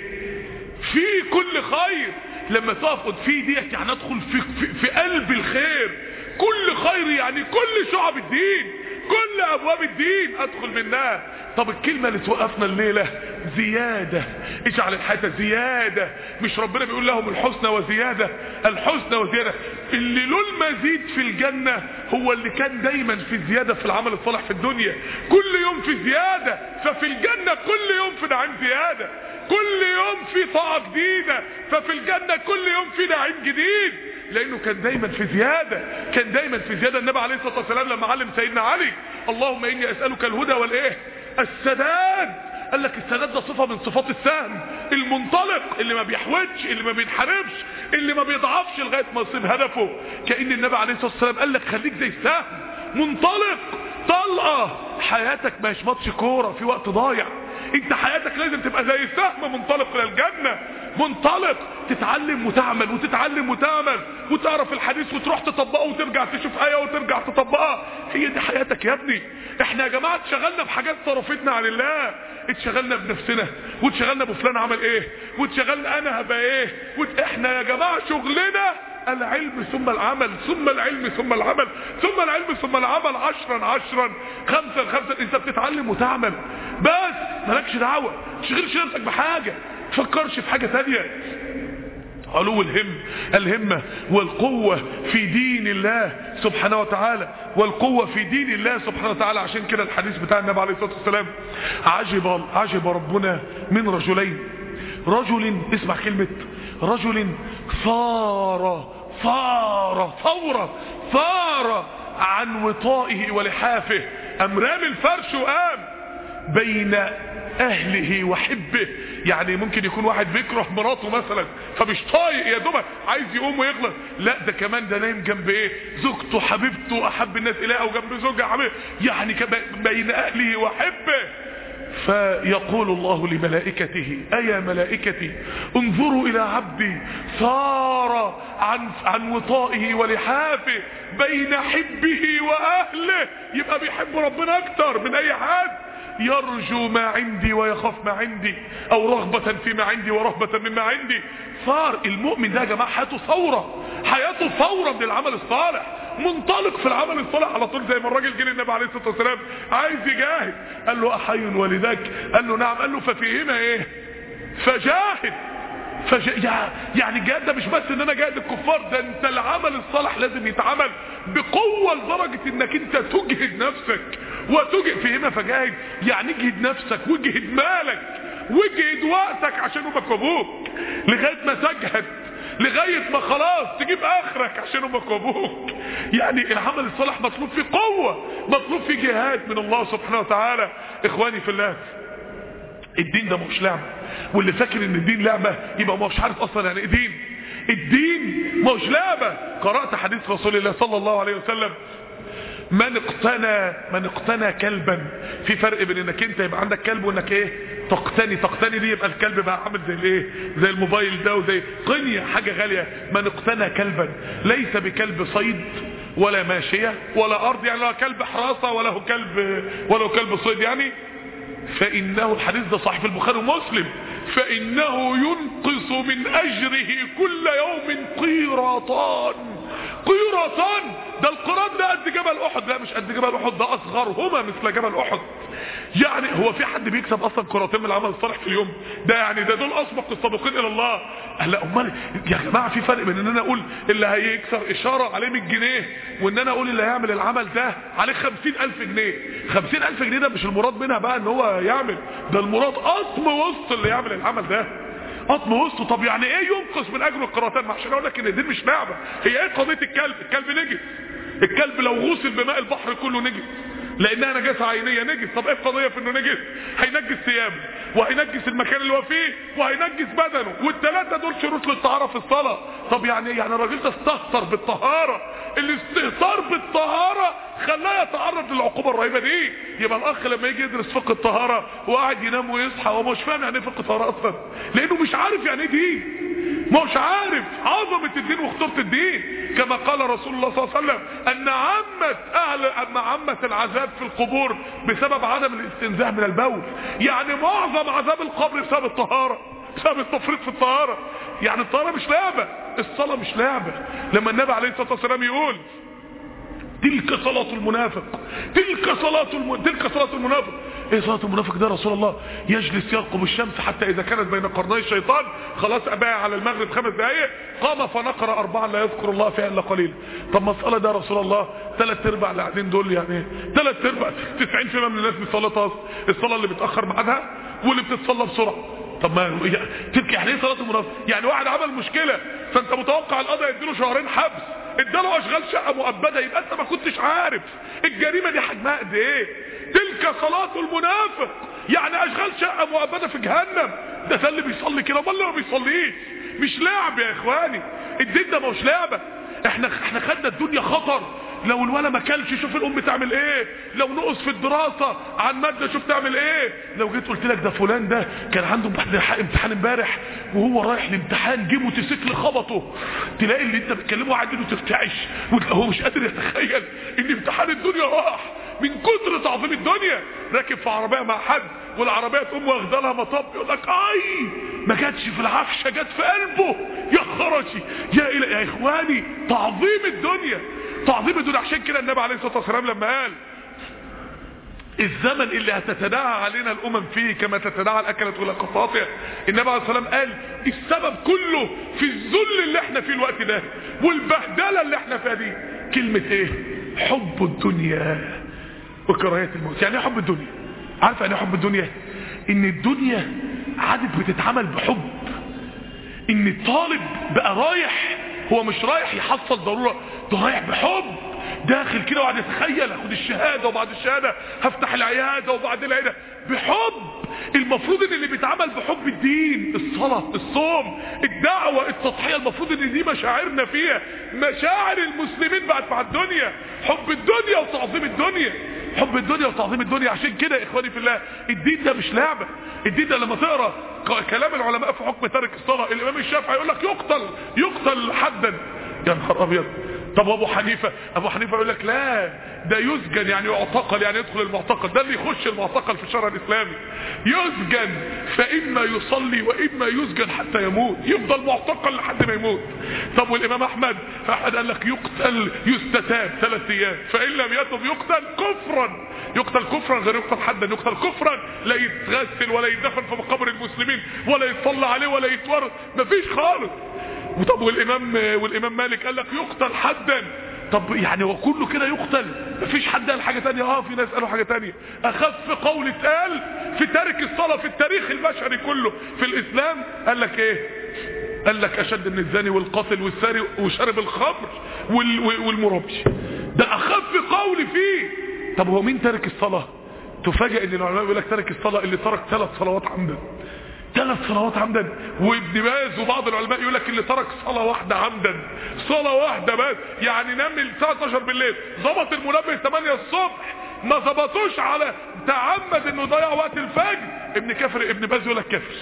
في كل خير لما تقف في ديت يعني ادخل في, في, في قلب الخير كل خير يعني كل شعب الدين كل ابواب الدين ادخل منها طب الكلمة اللي توقفنا الليلة زيادة اجعل الحياة زيادة مش ربنا بيقول لهم الحسنى وزيادة الحسنى وزيادة اللي له المزيد في الجنة هو اللي كان دايما في زيادة في العمل الصالح في الدنيا كل يوم في زيادة ففي الجنة كل يوم في نعيم زيادة كل يوم في طاعة جديدة ففي الجنة كل يوم في نعيم جديد لانه كان دايما في زيادة كان دايما في زيادة النبي عليه الصلاة والسلام لما علم سيدنا علي اللهم اني اسألك الهدى والايه السداد قال لك السداد ده صفة من صفات السهم المنطلق اللي ما بيحوجش اللي ما بينحرفش اللي ما بيضعفش لغاية ما يصيب هدفه كأن النبي عليه الصلاة والسلام قال لك خليك زي السهم منطلق طلقة حياتك مش ماتش كورة في وقت ضايع انت حياتك لازم تبقى زي السهم منطلق الى الجنة منطلق تتعلم وتعمل وتتعلم وتعمل وتعرف الحديث وتروح تطبقه وترجع تشوف ايه وترجع تطبقها هي دي حياتك يا ابني احنا يا جماعة اتشغلنا بحاجات صرفتنا عن الله اتشغلنا بنفسنا واتشغلنا بفلان عمل ايه واتشغلنا انا هبقى ايه وات... احنا يا جماعة شغلنا العلم ثم العمل ثم العلم ثم العمل ثم العلم ثم العمل عشرا عشرا خمسا خمسا انت بتتعلم وتعمل بس مالكش دعوة تشغلش نفسك بحاجة تفكرش في حاجة تانية علو الهم الهمة والقوة في دين الله سبحانه وتعالى والقوة في دين الله سبحانه وتعالى عشان كده الحديث بتاع النبي عليه الصلاة والسلام عجب, عجب ربنا من رجلين رجل اسمع كلمة رجل صار صار ثورة صار عن وطائه ولحافه أم رام الفرش وقام بين أهله وحبه يعني ممكن يكون واحد بيكره مراته مثلا فمش طايق يا دوبك عايز يقوم ويغلط لا ده كمان ده نايم جنب ايه زوجته حبيبته احب الناس اليه او جنب زوجها حبيبه يعني بين اهله وحبه فيقول الله لملائكته ايا ملائكتي انظروا الى عبدي صار عن, عن وطائه ولحافه بين حبه واهله يبقى بيحب ربنا اكتر من اي حد يرجو ما عندي ويخاف ما عندي او رغبة فيما عندي ورهبة مما عندي صار المؤمن ده يا جماعة حياته ثورة حياته ثورة من العمل الصالح منطلق في العمل الصالح على طول زي ما الراجل جه للنبي عليه الصلاه والسلام عايز يجاهد قال له احي ولذاك قال له نعم قال له ففيهما ايه فجاهد فج... يعني الجهاد ده مش بس ان انا جاهد الكفار ده انت العمل الصالح لازم يتعمل بقوة لدرجة انك انت تجهد نفسك وتجهد فيهما فجاهد يعني اجهد نفسك واجهد مالك واجهد وقتك عشان امك وابوك لغاية ما تجهد لغاية ما خلاص تجيب اخرك عشان امك وابوك يعني العمل الصالح مطلوب فيه قوة مطلوب فيه جهاد من الله سبحانه وتعالى اخواني في الله الدين ده مش لعبة واللي فاكر ان الدين لعبة يبقى مش عارف اصلا يعني ايه دين الدين مش لعبة قرأت حديث رسول الله صلى الله عليه وسلم من اقتنى من اقتنى كلبا في فرق بين انك انت يبقى عندك كلب وانك ايه تقتني تقتني دي يبقى الكلب بقى عامل زي الايه زي الموبايل ده وزي قنية حاجة غالية من اقتنى كلبا ليس بكلب صيد ولا ماشية ولا ارض يعني لا كلب حراسة ولا هو كلب ولا هو كلب صيد يعني فانه الحديث ده صحيح في البخاري ومسلم فانه ينقص من اجره كل يوم قيراطان قيراطان ده القرآن ده قد جبل احد لا مش قد جبل احد ده اصغرهما مثل جبل احد يعني هو في حد بيكسب اصلا قيراطين من العمل الصالح في اليوم ده يعني ده دول اسبق السابقين الى الله لا امال يا جماعه في فرق بين ان انا اقول اللي هيكسر اشاره عليه 100 جنيه وان انا اقول اللي هيعمل العمل ده عليه 50000 جنيه 50000 جنيه ده مش المراد منها بقى ان هو يعمل ده المراد قطم وسط اللي يعمل العمل ده قطم وسطه طب يعني ايه ينقص من اجر القراطان ما عشان اقول لك ان دي مش لعبه هي ايه قضيه الكلب الكلب نجس الكلب لو غسل بماء البحر كله نجس لانها نجاسه عينيه نجس طب ايه القضيه في انه نجس هينجس ثيابه وهينجس المكان اللي هو فيه وهينجس بدنه والثلاثه دول شروط للطهاره في الصلاه طب يعني يعني الراجل ده استهتر بالطهاره الاستهتار بالطهاره خلاه يتعرض للعقوبه الرهيبه دي يبقى الاخ لما يجي يدرس فقه الطهاره وقاعد ينام ويصحى وهو مش فاهم يعني ايه فقه الطهاره اصلا لانه مش عارف يعني ايه دين مش عارف عظمة الدين وخطورة الدين كما قال رسول الله صلى الله عليه وسلم ان عمت اهل ان عمت العذاب في القبور بسبب عدم الاستنزاه من البول يعني معظم عذاب القبر بسبب الطهارة بسبب التفريط في الطهارة يعني الطهارة مش لعبة الصلاة مش لعبة لما النبي عليه الصلاة والسلام يقول تلك صلاة المنافق تلك صلاة الم... تلك صلاة المنافق ايه صلاة المنافق ده رسول الله يجلس يرقب الشمس حتى اذا كانت بين قرني الشيطان خلاص اباع على المغرب خمس دقايق قام فنقر اربعا لا يذكر الله فيها الا قليلا طب ما الصلاة ده رسول الله ثلاث ارباع اللي قاعدين دول يعني ثلاث ارباع 90% من الناس بيصلي الصلاة اللي بتأخر ميعادها واللي بتتصلى بسرعة طب ما تلك يعني ايه صلاة المنافق يعني واحد عمل مشكلة فانت متوقع القضاء يديله شهرين حبس اداله اشغال شقه مؤبده يبقى انت ما كنتش عارف الجريمه دي حجمها قد ايه تلك صلاه المنافق يعني اشغال شقه مؤبده في جهنم ده ده اللي بيصلي كده امال اللي ما بيصليش مش لعب يا اخواني الدين ده مش لعبه احنا احنا خدنا الدنيا خطر لو الولا ما كلش شوف الام تعمل ايه لو نقص في الدراسة عن مادة شوف تعمل ايه لو جيت قلت لك ده فلان ده كان عنده امتحان امبارح وهو رايح الامتحان جه موتوسيكل خبطه تلاقي اللي انت بتكلمه قاعد انه تفتعش هو مش قادر يتخيل ان امتحان الدنيا راح من كتر تعظيم الدنيا راكب في عربية مع حد والعربية تقوم واخده لها مطب يقول لك اي ما جاتش في العفشة جت في قلبه يا خرشي يا إلى يا اخواني تعظيم الدنيا تعظيم الدنيا عشان كده النبي عليه الصلاة والسلام لما قال الزمن اللي هتتداعى علينا الامم فيه كما تتداعى الاكلة الى قطاطع النبي عليه الصلاة والسلام قال السبب كله في الذل اللي احنا فيه الوقت ده والبهدلة اللي احنا فيها دي كلمة ايه حب الدنيا وكراهية الموت يعني ايه حب الدنيا عارف يعني ايه حب الدنيا ان الدنيا عادت بتتعمل بحب ان الطالب بقى رايح هو مش رايح يحصل ضرورة ده رايح بحب داخل كده وقعد يتخيل اخد الشهادة وبعد الشهادة هفتح العيادة وبعد العيادة بحب المفروض ان اللي بيتعمل بحب الدين الصلاة الصوم الدعوة التضحية المفروض ان دي مشاعرنا فيها مشاعر المسلمين بقت مع الدنيا حب الدنيا وتعظيم الدنيا حب الدنيا وتعظيم الدنيا عشان كده يا اخواني في الله الدين ده مش لعبة الدين ده لما تقرا كلام العلماء في حكم تارك الصلاة الامام الشافعي يقول لك يقتل يقتل حدا يا نهار ابيض طب ابو حنيفة ابو حنيفة يقول لك لا ده يسجن يعني يعتقل يعني يدخل المعتقل ده اللي يخش المعتقل في الشرع الاسلامي يسجن فاما يصلي واما يسجن حتى يموت يفضل معتقل لحد ما يموت طب والامام احمد احمد قال لك يقتل يستتاب ثلاث ايام فان لم يتب يقتل كفرا يقتل كفرا غير يقتل حدا يقتل كفرا لا يتغسل ولا يدفن في مقابر المسلمين ولا يتصلى عليه ولا يتورط مفيش خالص وطب والامام والامام مالك قال لك يقتل حدا طب يعني هو كله كده يقتل مفيش حد قال حاجه تانية اه في ناس قالوا حاجه تانية اخف قول اتقال في تارك الصلاه في التاريخ البشري كله في الاسلام قال لك ايه قال لك اشد من الزاني والقاتل والسارق وشارب الخمر وال والمربي ده اخف قول فيه طب هو مين تارك الصلاه تفاجئ ان العلماء بيقول لك ترك الصلاه اللي ترك ثلاث صلوات عمدا ثلاث صلوات عمدا وابن باز وبعض العلماء يقول لك اللي ترك صلاه واحده عمدا صلاه واحده بس يعني نام الساعه 12 بالليل ظبط المنبه 8 الصبح ما ظبطوش على تعمد انه يضيع وقت الفجر ابن كافر ابن باز يقول لك كافر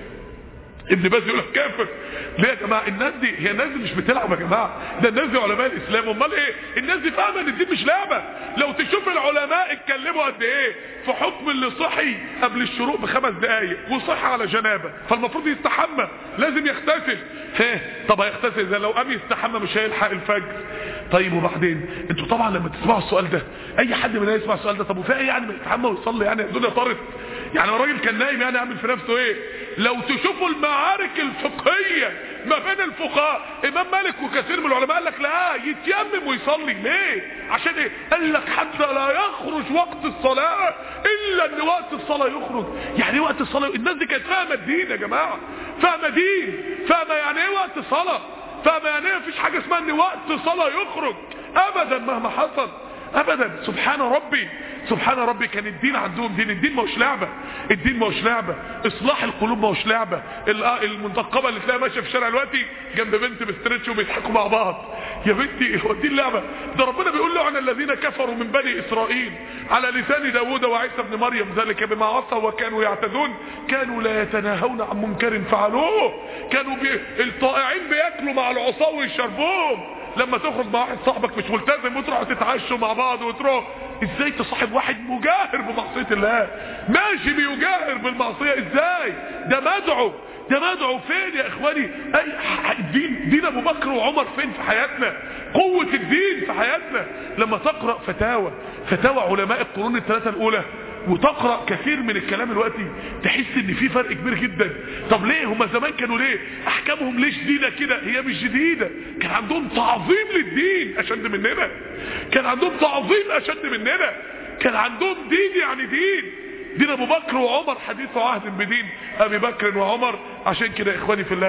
ابن باز يقول لك كافر ليه يا جماعه الناس دي هي الناس دي مش بتلعب يا جماعه ده الناس دي علماء الاسلام امال ايه الناس دي فاهمه ان الدين مش لعبه لو تشوف العلماء اتكلموا قد ايه في حكم اللي صحي قبل الشروق بخمس دقائق وصحى على جنابه فالمفروض يستحمى لازم يغتسل ها طب هيغتسل اذا لو قام يستحمى مش هيلحق الفجر طيب وبعدين انتوا طبعا لما تسمعوا السؤال ده اي حد مننا يسمع السؤال ده طب وفي ايه يعني ما يستحمى ويصلي يعني الدنيا طارت يعني الراجل كان نايم يعني يعمل في نفسه ايه لو تشوفوا المعارك الفقهية ما بين الفقهاء امام مالك وكثير من العلماء قال لك لا يتيمم ويصلي ليه عشان ايه قال لك حتى لا يخرج وقت الصلاة الا ان وقت الصلاة يخرج يعني ايه وقت الصلاة الناس دي كانت فاهمة الدين يا جماعة فاهمة دين فاهمة يعني ايه وقت الصلاة فاهمة يعني ايه مفيش حاجة اسمها ان وقت صلاة يخرج ابدا مهما حصل ابدا سبحان ربي سبحان ربي كان الدين عندهم دين الدين ما هوش لعبه الدين ما هوش لعبه اصلاح القلوب ما هوش لعبه المنتقبه اللي تلاقيها ماشيه في الشارع دلوقتي جنب بنت بستريتش وبيضحكوا مع بعض يا بنتي هو الدين لعبه ده ربنا بيقول له عن الذين كفروا من بني اسرائيل على لسان داوود وعيسى ابن مريم ذلك بما عصوا وكانوا يعتدون كانوا لا يتناهون عن منكر فعلوه كانوا بي... الطائعين بياكلوا مع العصاه ويشربوهم لما تخرج مع واحد صاحبك مش ملتزم وتروحوا تتعشوا مع بعض وتروح ازاي تصاحب واحد مجاهر بمعصية الله ماشي بيجاهر بالمعصية ازاي ده مدعو ده مدعو فين يا اخواني اي دين دين ابو بكر وعمر فين في حياتنا قوة الدين في حياتنا لما تقرأ فتاوى فتاوى علماء القرون الثلاثة الاولى وتقرأ كثير من الكلام الوقتي تحس ان في فرق كبير جدا طب ليه هما زمان كانوا ليه احكامهم ليه شديدة كده هي مش جديدة كان عندهم تعظيم للدين اشد مننا كان عندهم تعظيم اشد مننا كان عندهم دين يعني دين دين ابو بكر وعمر حديث عهد بدين ابي بكر وعمر عشان كده يا اخواني في الله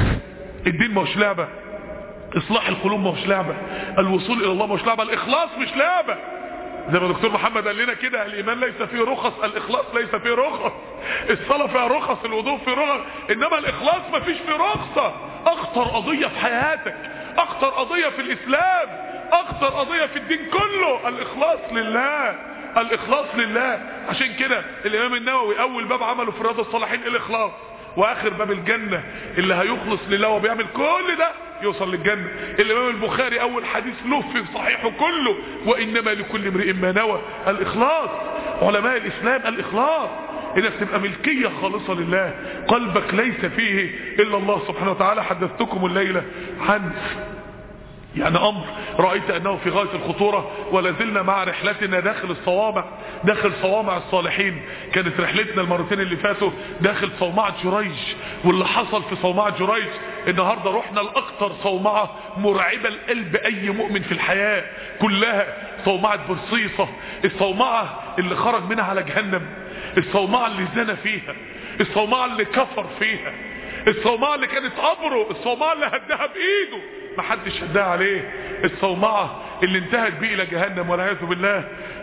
الدين مش لعبة اصلاح القلوب مش لعبة الوصول الى الله مش لعبة الاخلاص مش لعبة زي ما دكتور محمد قال لنا كده الايمان ليس فيه رخص الاخلاص ليس فيه رخص الصلاه فيها رخص الوضوء فيه رخص انما الاخلاص ما فيش فيه رخصه اخطر قضيه في حياتك اخطر قضيه في الاسلام اخطر قضيه في الدين كله الاخلاص لله الاخلاص لله عشان كده الامام النووي اول باب عمله في رياض الصالحين الاخلاص واخر باب الجنة اللي هيخلص لله وبيعمل كل ده يوصل للجنة الامام البخاري اول حديث له في صحيحه كله وانما لكل امرئ ما نوى الاخلاص علماء الاسلام الاخلاص انك تبقى ملكية خالصة لله قلبك ليس فيه الا الله سبحانه وتعالى حدثتكم الليلة عن يعني امر رأيت انه في غاية الخطورة ولازلنا مع رحلتنا داخل الصوامع داخل صوامع الصالحين كانت رحلتنا المرتين اللي فاتوا داخل صومعة جريج واللي حصل في صومعة جريج النهاردة رحنا لاكتر صومعة مرعبة القلب اي مؤمن في الحياة كلها صومعة برصيصة الصومعة اللي خرج منها على جهنم الصومعة اللي زنى فيها الصومعة اللي كفر فيها الصومعة اللي كانت قبره الصومعة اللي هدها بايده محدش هدها عليه الصومعة اللي انتهت بيه الى جهنم والعياذ بالله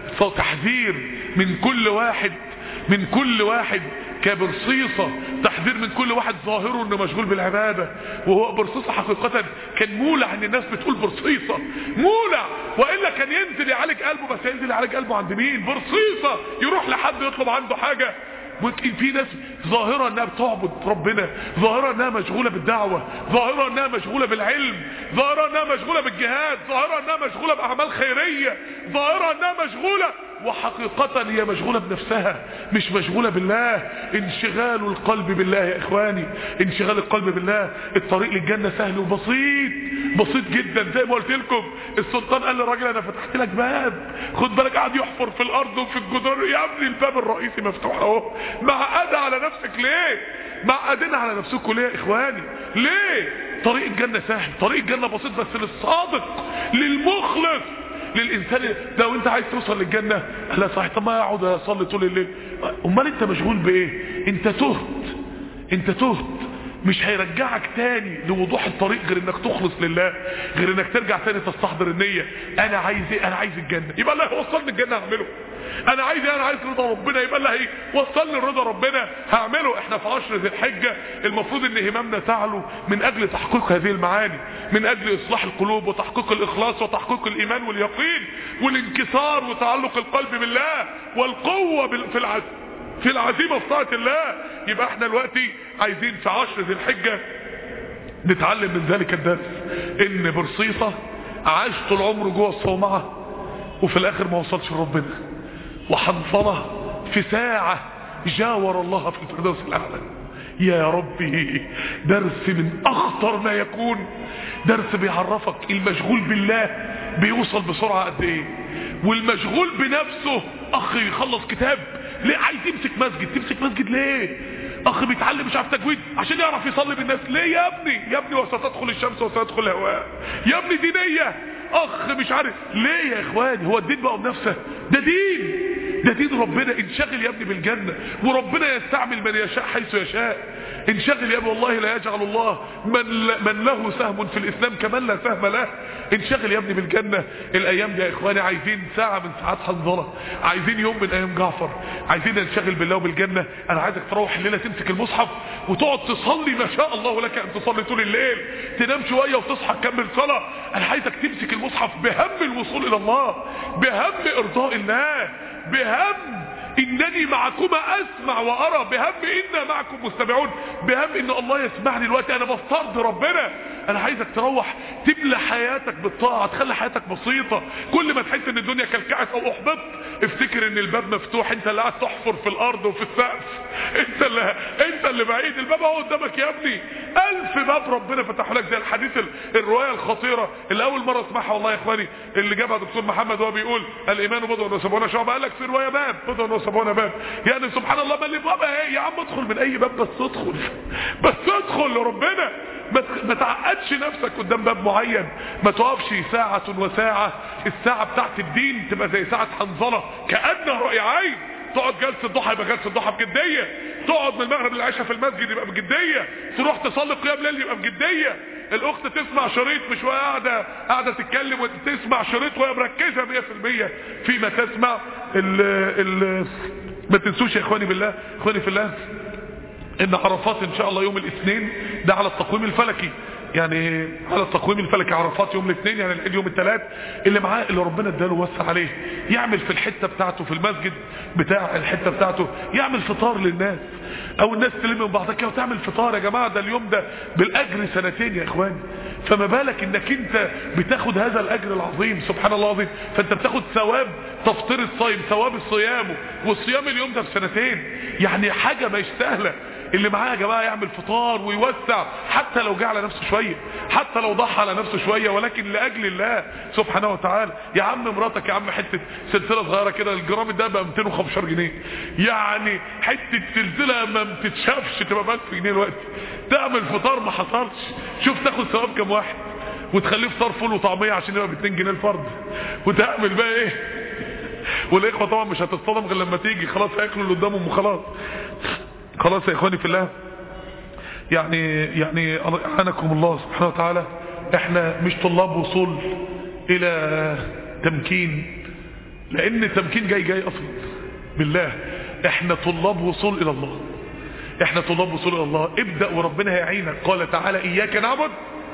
تحذير من كل واحد من كل واحد كبرصيصة تحذير من كل واحد ظاهره انه مشغول بالعبادة وهو برصيصة حقيقة كان مولع ان الناس بتقول برصيصة مولع وإلا كان ينزل يعالج قلبه بس ينزل يعالج قلبه عند مين برصيصة يروح لحد يطلب عنده حاجة في ناس ظاهرة انها بتعبد ربنا ظاهرة انها مشغولة بالدعوة ظاهرة انها مشغولة بالعلم ظاهرة انها مشغولة بالجهاد ظاهرة انها مشغولة باعمال خيرية ظاهرة انها مشغولة وحقيقة هي مشغولة بنفسها مش مشغولة بالله انشغال القلب بالله يا اخواني انشغال القلب بالله الطريق للجنة سهل وبسيط بسيط جدا زي ما قلت لكم السلطان قال للراجل انا فتحت لك باب خد بالك قاعد يحفر في الارض وفي الجدار يا ابني الباب الرئيسي مفتوح اهو معقدة على نفسك ليه معقدين على نفسكم ليه يا اخواني ليه طريق الجنة سهل طريق الجنة بسيط بس للصادق للمخلص للانسان لو انت عايز توصل للجنة لا صحيح طب ما اقعد اصلي طول الليل امال انت مشغول بايه انت تهت انت تهت مش هيرجعك تاني لوضوح الطريق غير انك تخلص لله غير انك ترجع تاني تستحضر النية انا عايز ايه انا عايز الجنة يبقى الله يوصلني الجنة اعمله انا عايز ايه انا عايز رضا ربنا يبقى اللي هي وصلني لرضا ربنا هعمله احنا في عشر ذي الحجه المفروض ان هممنا تعلو من اجل تحقيق هذه المعاني من اجل اصلاح القلوب وتحقيق الاخلاص وتحقيق الايمان واليقين والانكسار وتعلق القلب بالله والقوه بال- في العزم في العزيمه في طاعه الله يبقى احنا دلوقتي عايزين في عشر ذي الحجه نتعلم من ذلك الدرس ان برصيصة عاش طول عمره جوه الصومعة وفي الاخر ما وصلش لربنا وحنظلة في ساعة جاور الله في الفردوس الاعلى يا ربي درس من اخطر ما يكون درس بيعرفك المشغول بالله بيوصل بسرعة قد ايه والمشغول بنفسه اخ يخلص كتاب ليه عايز يمسك مسجد تمسك مسجد ليه اخ بيتعلم مش عارف تجويد عشان يعرف يصلي بالناس ليه يا ابني يا ابني وستدخل الشمس وستدخل الهواء يا ابني دي نية اخ مش عارف ليه يا اخواني هو الدين بقى بنفسه ده دين ده دين ربنا انشغل يا ابني بالجنة وربنا يستعمل من يشاء حيث يشاء انشغل يا ابني والله لا يجعل الله من, ل... من له سهم في الاسلام كمن لا سهم له انشغل يا ابني بالجنة الايام دي يا اخواني عايزين ساعة من ساعات حنظلة عايزين يوم من ايام جعفر عايزين ننشغل بالله وبالجنة انا عايزك تروح الليلة تمسك المصحف وتقعد تصلي ما شاء الله لك ان تصلي طول الليل تنام شوية وتصحى تكمل صلاة انا عايزك تمسك المصحف بهم الوصول الى الله بهم ارضاء الله بهم انني معكما اسمع وارى بهم انا معكم مستمعون بهم ان الله يسمعني دلوقتي انا بسترضي ربنا انا عايزك تروح تملى حياتك بالطاعه تخلي حياتك بسيطه كل ما تحس ان الدنيا كلكعت او احبطت افتكر ان الباب مفتوح انت اللي قاعد تحفر في الارض وفي السقف انت اللي انت اللي بعيد الباب اهو قدامك يا ابني الف باب ربنا فتح لك زي الحديث ال- الروايه الخطيره اللي اول مره اسمعها والله يا اخواني اللي جابها دكتور محمد وهو بيقول الايمان بضع وسبعون شعبه قال لك في روايه باب بضع وسبعون باب يعني سبحان الله ما اللي بابها ايه يا عم ادخل من اي باب بس ادخل بس ادخل لربنا ما ت- ما تعقدش نفسك قدام باب معين ما تقفش ساعة وساعة الساعة بتاعت الدين تبقى زي ساعة حنظلة كأنها رأي عين تقعد جلسة ضحى يبقى جلسة ضحى بجدية تقعد من المغرب للعشاء في المسجد يبقى بجدية تروح تصلي قيام ليل يبقى بجدية الاخت تسمع شريط مش وهي قاعدة قاعدة تتكلم وتسمع شريط وهي مركزة 100% فيما تسمع ال ال ما تنسوش يا اخواني بالله اخواني في الله ان عرفات ان شاء الله يوم الاثنين ده على التقويم الفلكي يعني على التقويم الفلكي عرفات يوم الاثنين يعني العيد يوم الثلاث اللي معاه اللي ربنا اداله وسع عليه يعمل في الحته بتاعته في المسجد بتاع الحته بتاعته يعمل فطار للناس او الناس تلم من بعضها كده وتعمل فطار يا جماعه ده اليوم ده بالاجر سنتين يا اخواني فما بالك انك انت بتاخد هذا الاجر العظيم سبحان الله العظيم فانت بتاخد ثواب تفطير الصايم ثواب الصيام والصيام اليوم ده بسنتين يعني حاجه مش سهله اللي معاه يا جماعه يعمل فطار ويوسع حتى لو جه على نفسه شويه حتى لو ضحى على نفسه شويه ولكن لاجل الله سبحانه وتعالى يا عم مراتك يا عم حته سلسله صغيره كده الجرام ده بقى 215 جنيه يعني حته سلسله ما بتتشافش تبقى ب 1000 جنيه دلوقتي تعمل فطار ما حصلش شوف تاخد ثواب كام واحد وتخليه فطار فول وطعميه عشان يبقى ب 2 جنيه الفرد وتعمل بقى ايه والاخوه طبعا مش هتصطدم غير لما تيجي خلاص هياكلوا اللي قدامهم وخلاص خلاص يا اخواني في الله يعني يعني اعانكم الله سبحانه وتعالى احنا مش طلاب وصول الى تمكين لان التمكين جاي جاي اصلا بالله احنا طلاب وصول الى الله احنا طلاب وصول الى الله ابدأ وربنا هيعينك قال تعالى اياك نعبد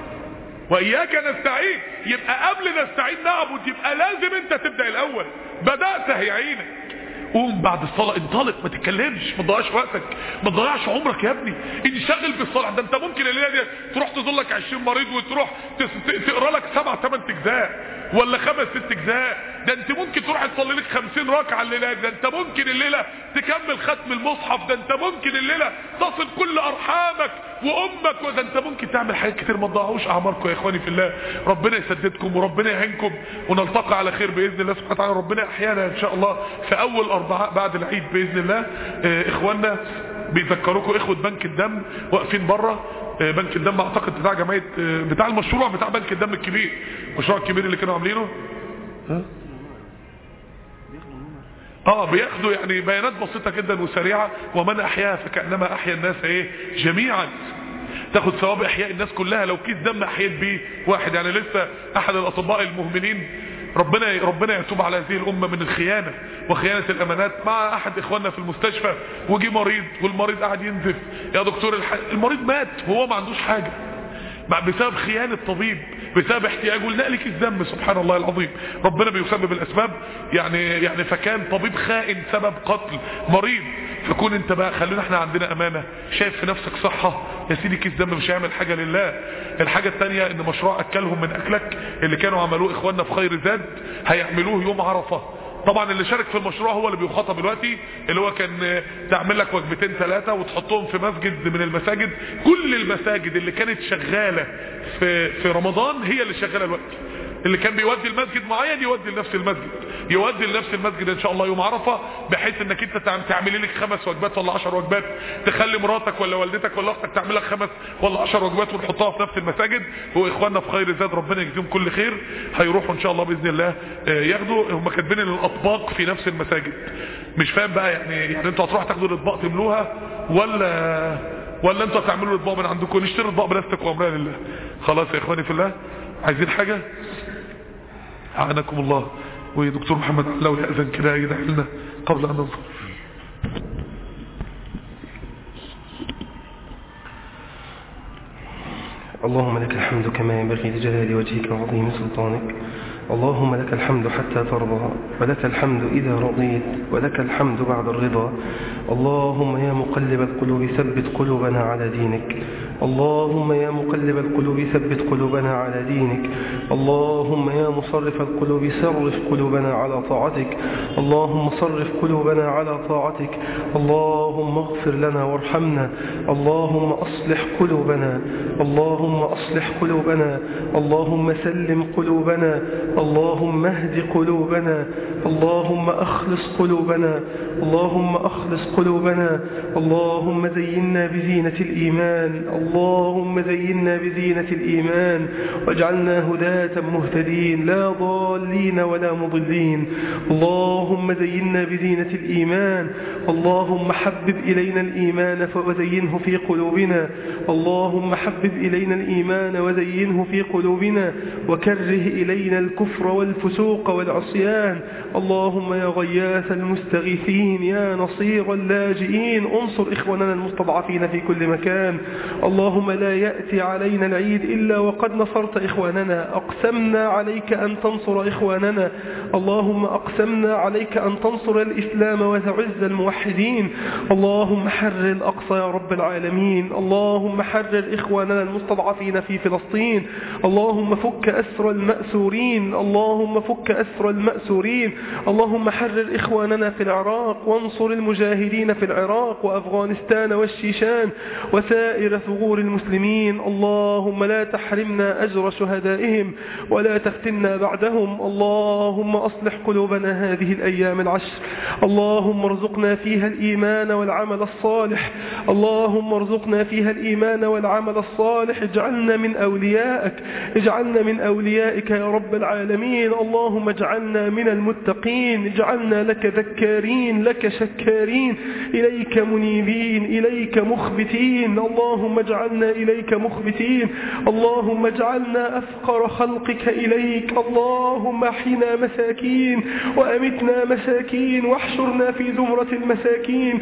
واياك نستعين يبقى قبل نستعين نعبد يبقى لازم انت تبدأ الاول بدأت هيعينك قوم بعد الصلاة انطلق ما تتكلمش ما تضيعش وقتك ما تضيعش عمرك يا ابني انشغل بالصلاة ده انت ممكن الليلة دي تروح تزور لك 20 مريض وتروح تس- ت- تقرا لك سبع ثمان اجزاء ولا خمس ست اجزاء ده انت ممكن تروح تصلي لك 50 ركعه الليله دي. ده انت ممكن الليله تكمل ختم المصحف ده انت ممكن الليله تصل كل ارحامك وامك وده انت ممكن تعمل حاجات كتير ما تضيعوش اعماركم يا اخواني في الله ربنا يسددكم وربنا يعينكم ونلتقي على خير باذن الله سبحانه وتعالى ربنا احيانا ان شاء الله في اول اربعاء بعد العيد باذن الله اه اخواننا بيذكروكم اخوه بنك الدم واقفين بره اه بنك الدم اعتقد بتاع جمعيه اه بتاع المشروع بتاع بنك الدم الكبير المشروع الكبير اللي كانوا عاملينه ها؟ اه بياخدوا يعني بيانات بسيطة جدا وسريعة ومن احياها فكأنما احيا الناس ايه جميعا تاخد ثواب احياء الناس كلها لو كيس دم احييت بيه واحد يعني لسه احد الاطباء المهملين ربنا ربنا يتوب على هذه الامه من الخيانه وخيانه الامانات مع احد اخواننا في المستشفى وجي مريض والمريض قاعد ينزف يا دكتور الح... المريض مات وهو ما عندوش حاجه بسبب خيانة طبيب بسبب احتياجه لنقلك الذنب سبحان الله العظيم ربنا بيسبب الاسباب يعني يعني فكان طبيب خائن سبب قتل مريض فكون انت بقى خلينا احنا عندنا امانة شايف في نفسك صحة يا سيدي كيس ذنب مش هيعمل حاجة لله الحاجة التانية ان مشروع اكلهم من اكلك اللي كانوا عملوه اخواننا في خير زاد هيعملوه يوم عرفة طبعا اللي شارك في المشروع هو اللي بيخاطب دلوقتي اللي هو كان تعمل لك وجبتين ثلاثة وتحطهم في مسجد من المساجد كل المساجد اللي كانت شغالة في, في رمضان هي اللي شغالة دلوقتي اللي كان بيودي المسجد معين يودي لنفس المسجد يودي لنفس المسجد ان شاء الله يوم عرفه بحيث انك انت تعملي لك خمس وجبات ولا 10 وجبات تخلي مراتك ولا والدتك ولا اختك تعمل لك خمس ولا 10 وجبات ونحطها في نفس المساجد واخواننا في خير زاد ربنا يجزيهم كل خير هيروحوا ان شاء الله باذن الله ياخدوا هم كاتبين الاطباق في نفس المساجد مش فاهم بقى يعني يعني انتوا هتروحوا تاخدوا الاطباق تملوها ولا ولا انتوا هتعملوا الاطباق من عندكم نشتري اطباق بلاستيك وامرنا لله خلاص يا اخواني في الله عايزين حاجه أعانكم الله ودكتور محمد لو يأذن كده يدعي لنا قبل أن ننصرف اللهم لك الحمد كما ينبغي لجلال وجهك وعظيم سلطانك اللهم لك الحمد حتى ترضى ولك الحمد إذا رضيت ولك الحمد بعد الرضا اللهم يا مقلب القلوب ثبت قلوبنا على دينك اللهم يا مقلب القلوب ثبت قلوبنا على دينك اللهم يا مصرف القلوب صرف قلوبنا على طاعتك اللهم صرف قلوبنا على طاعتك اللهم اغفر لنا وارحمنا اللهم أصلح قلوبنا اللهم أصلح قلوبنا اللهم سلم قلوبنا اللهم اهد قلوبنا اللهم أخلص قلوبنا اللهم أخلص قلوبنا اللهم زينا بزينة الإيمان اللهم زينا بزينة الإيمان واجعلنا هداة مهتدين لا ضالين ولا مضلين اللهم زينا بزينة الإيمان اللهم حبب إلينا الإيمان وزينه في قلوبنا اللهم حبب إلينا الإيمان وزينه في قلوبنا وكره إلينا الكفر والفسوق والعصيان اللهم يا غياث المستغيثين يا نصير اللاجئين انصر إخواننا المستضعفين في كل مكان اللهم لا يأتي علينا العيد إلا وقد نصرت إخواننا أقسمنا عليك أن تنصر إخواننا اللهم أقسمنا عليك أن تنصر الإسلام وتعز الموحدين اللهم حرر الأقصى يا رب العالمين اللهم حرر إخواننا المستضعفين في فلسطين اللهم فك أسر المأسورين اللهم فك أسر المأسورين اللهم حرر إخواننا في العراق وانصر المجاهدين في العراق وأفغانستان والشيشان وسائر ثغور المسلمين اللهم لا تحرمنا أجر شهدائهم ولا تفتنا بعدهم اللهم أصلح قلوبنا هذه الأيام العشر اللهم ارزقنا فيها الإيمان والعمل الصالح اللهم ارزقنا فيها الإيمان والعمل الصالح اجعلنا من أوليائك اجعلنا من أوليائك يا رب العالمين اللهم اجعلنا من المتقين اجعلنا لك ذكارين لك شكارين إليك منيبين إليك مخبتين اللهم اجعلنا إليك مخبتين اللهم اجعلنا أفقر خلقك إليك اللهم احينا مساكين وأمتنا مساكين واحشرنا في زمرة المساكين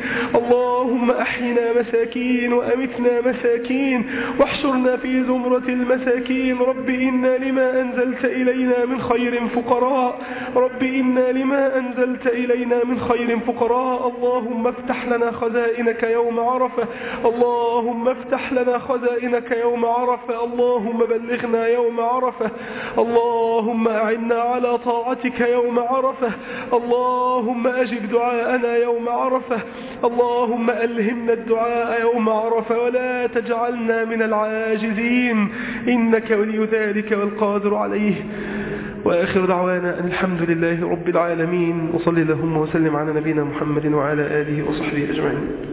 اللهم احينا مساكين وأمتنا مساكين واحشرنا في زمرة المساكين رب إنا لما أنزلت إلينا من خير فقراء رب إنا لما أنزلت إلينا من خير فقراء اللهم افتح لنا خزائنك يوم عرفة اللهم افتح لنا خزائنك يوم عرفة اللهم بلغنا يوم عرفة اللهم أعنا على طاعتك يوم عرفة اللهم أجب دعاءنا يوم عرفة اللهم ألهمنا الدعاء يوم عرفة ولا تجعلنا من العاجزين إنك ولي ذلك والقادر عليه وآخر دعوانا أن الحمد لله رب العالمين وصل اللهم وسلم على نبينا محمد وعلى آله وصحبه أجمعين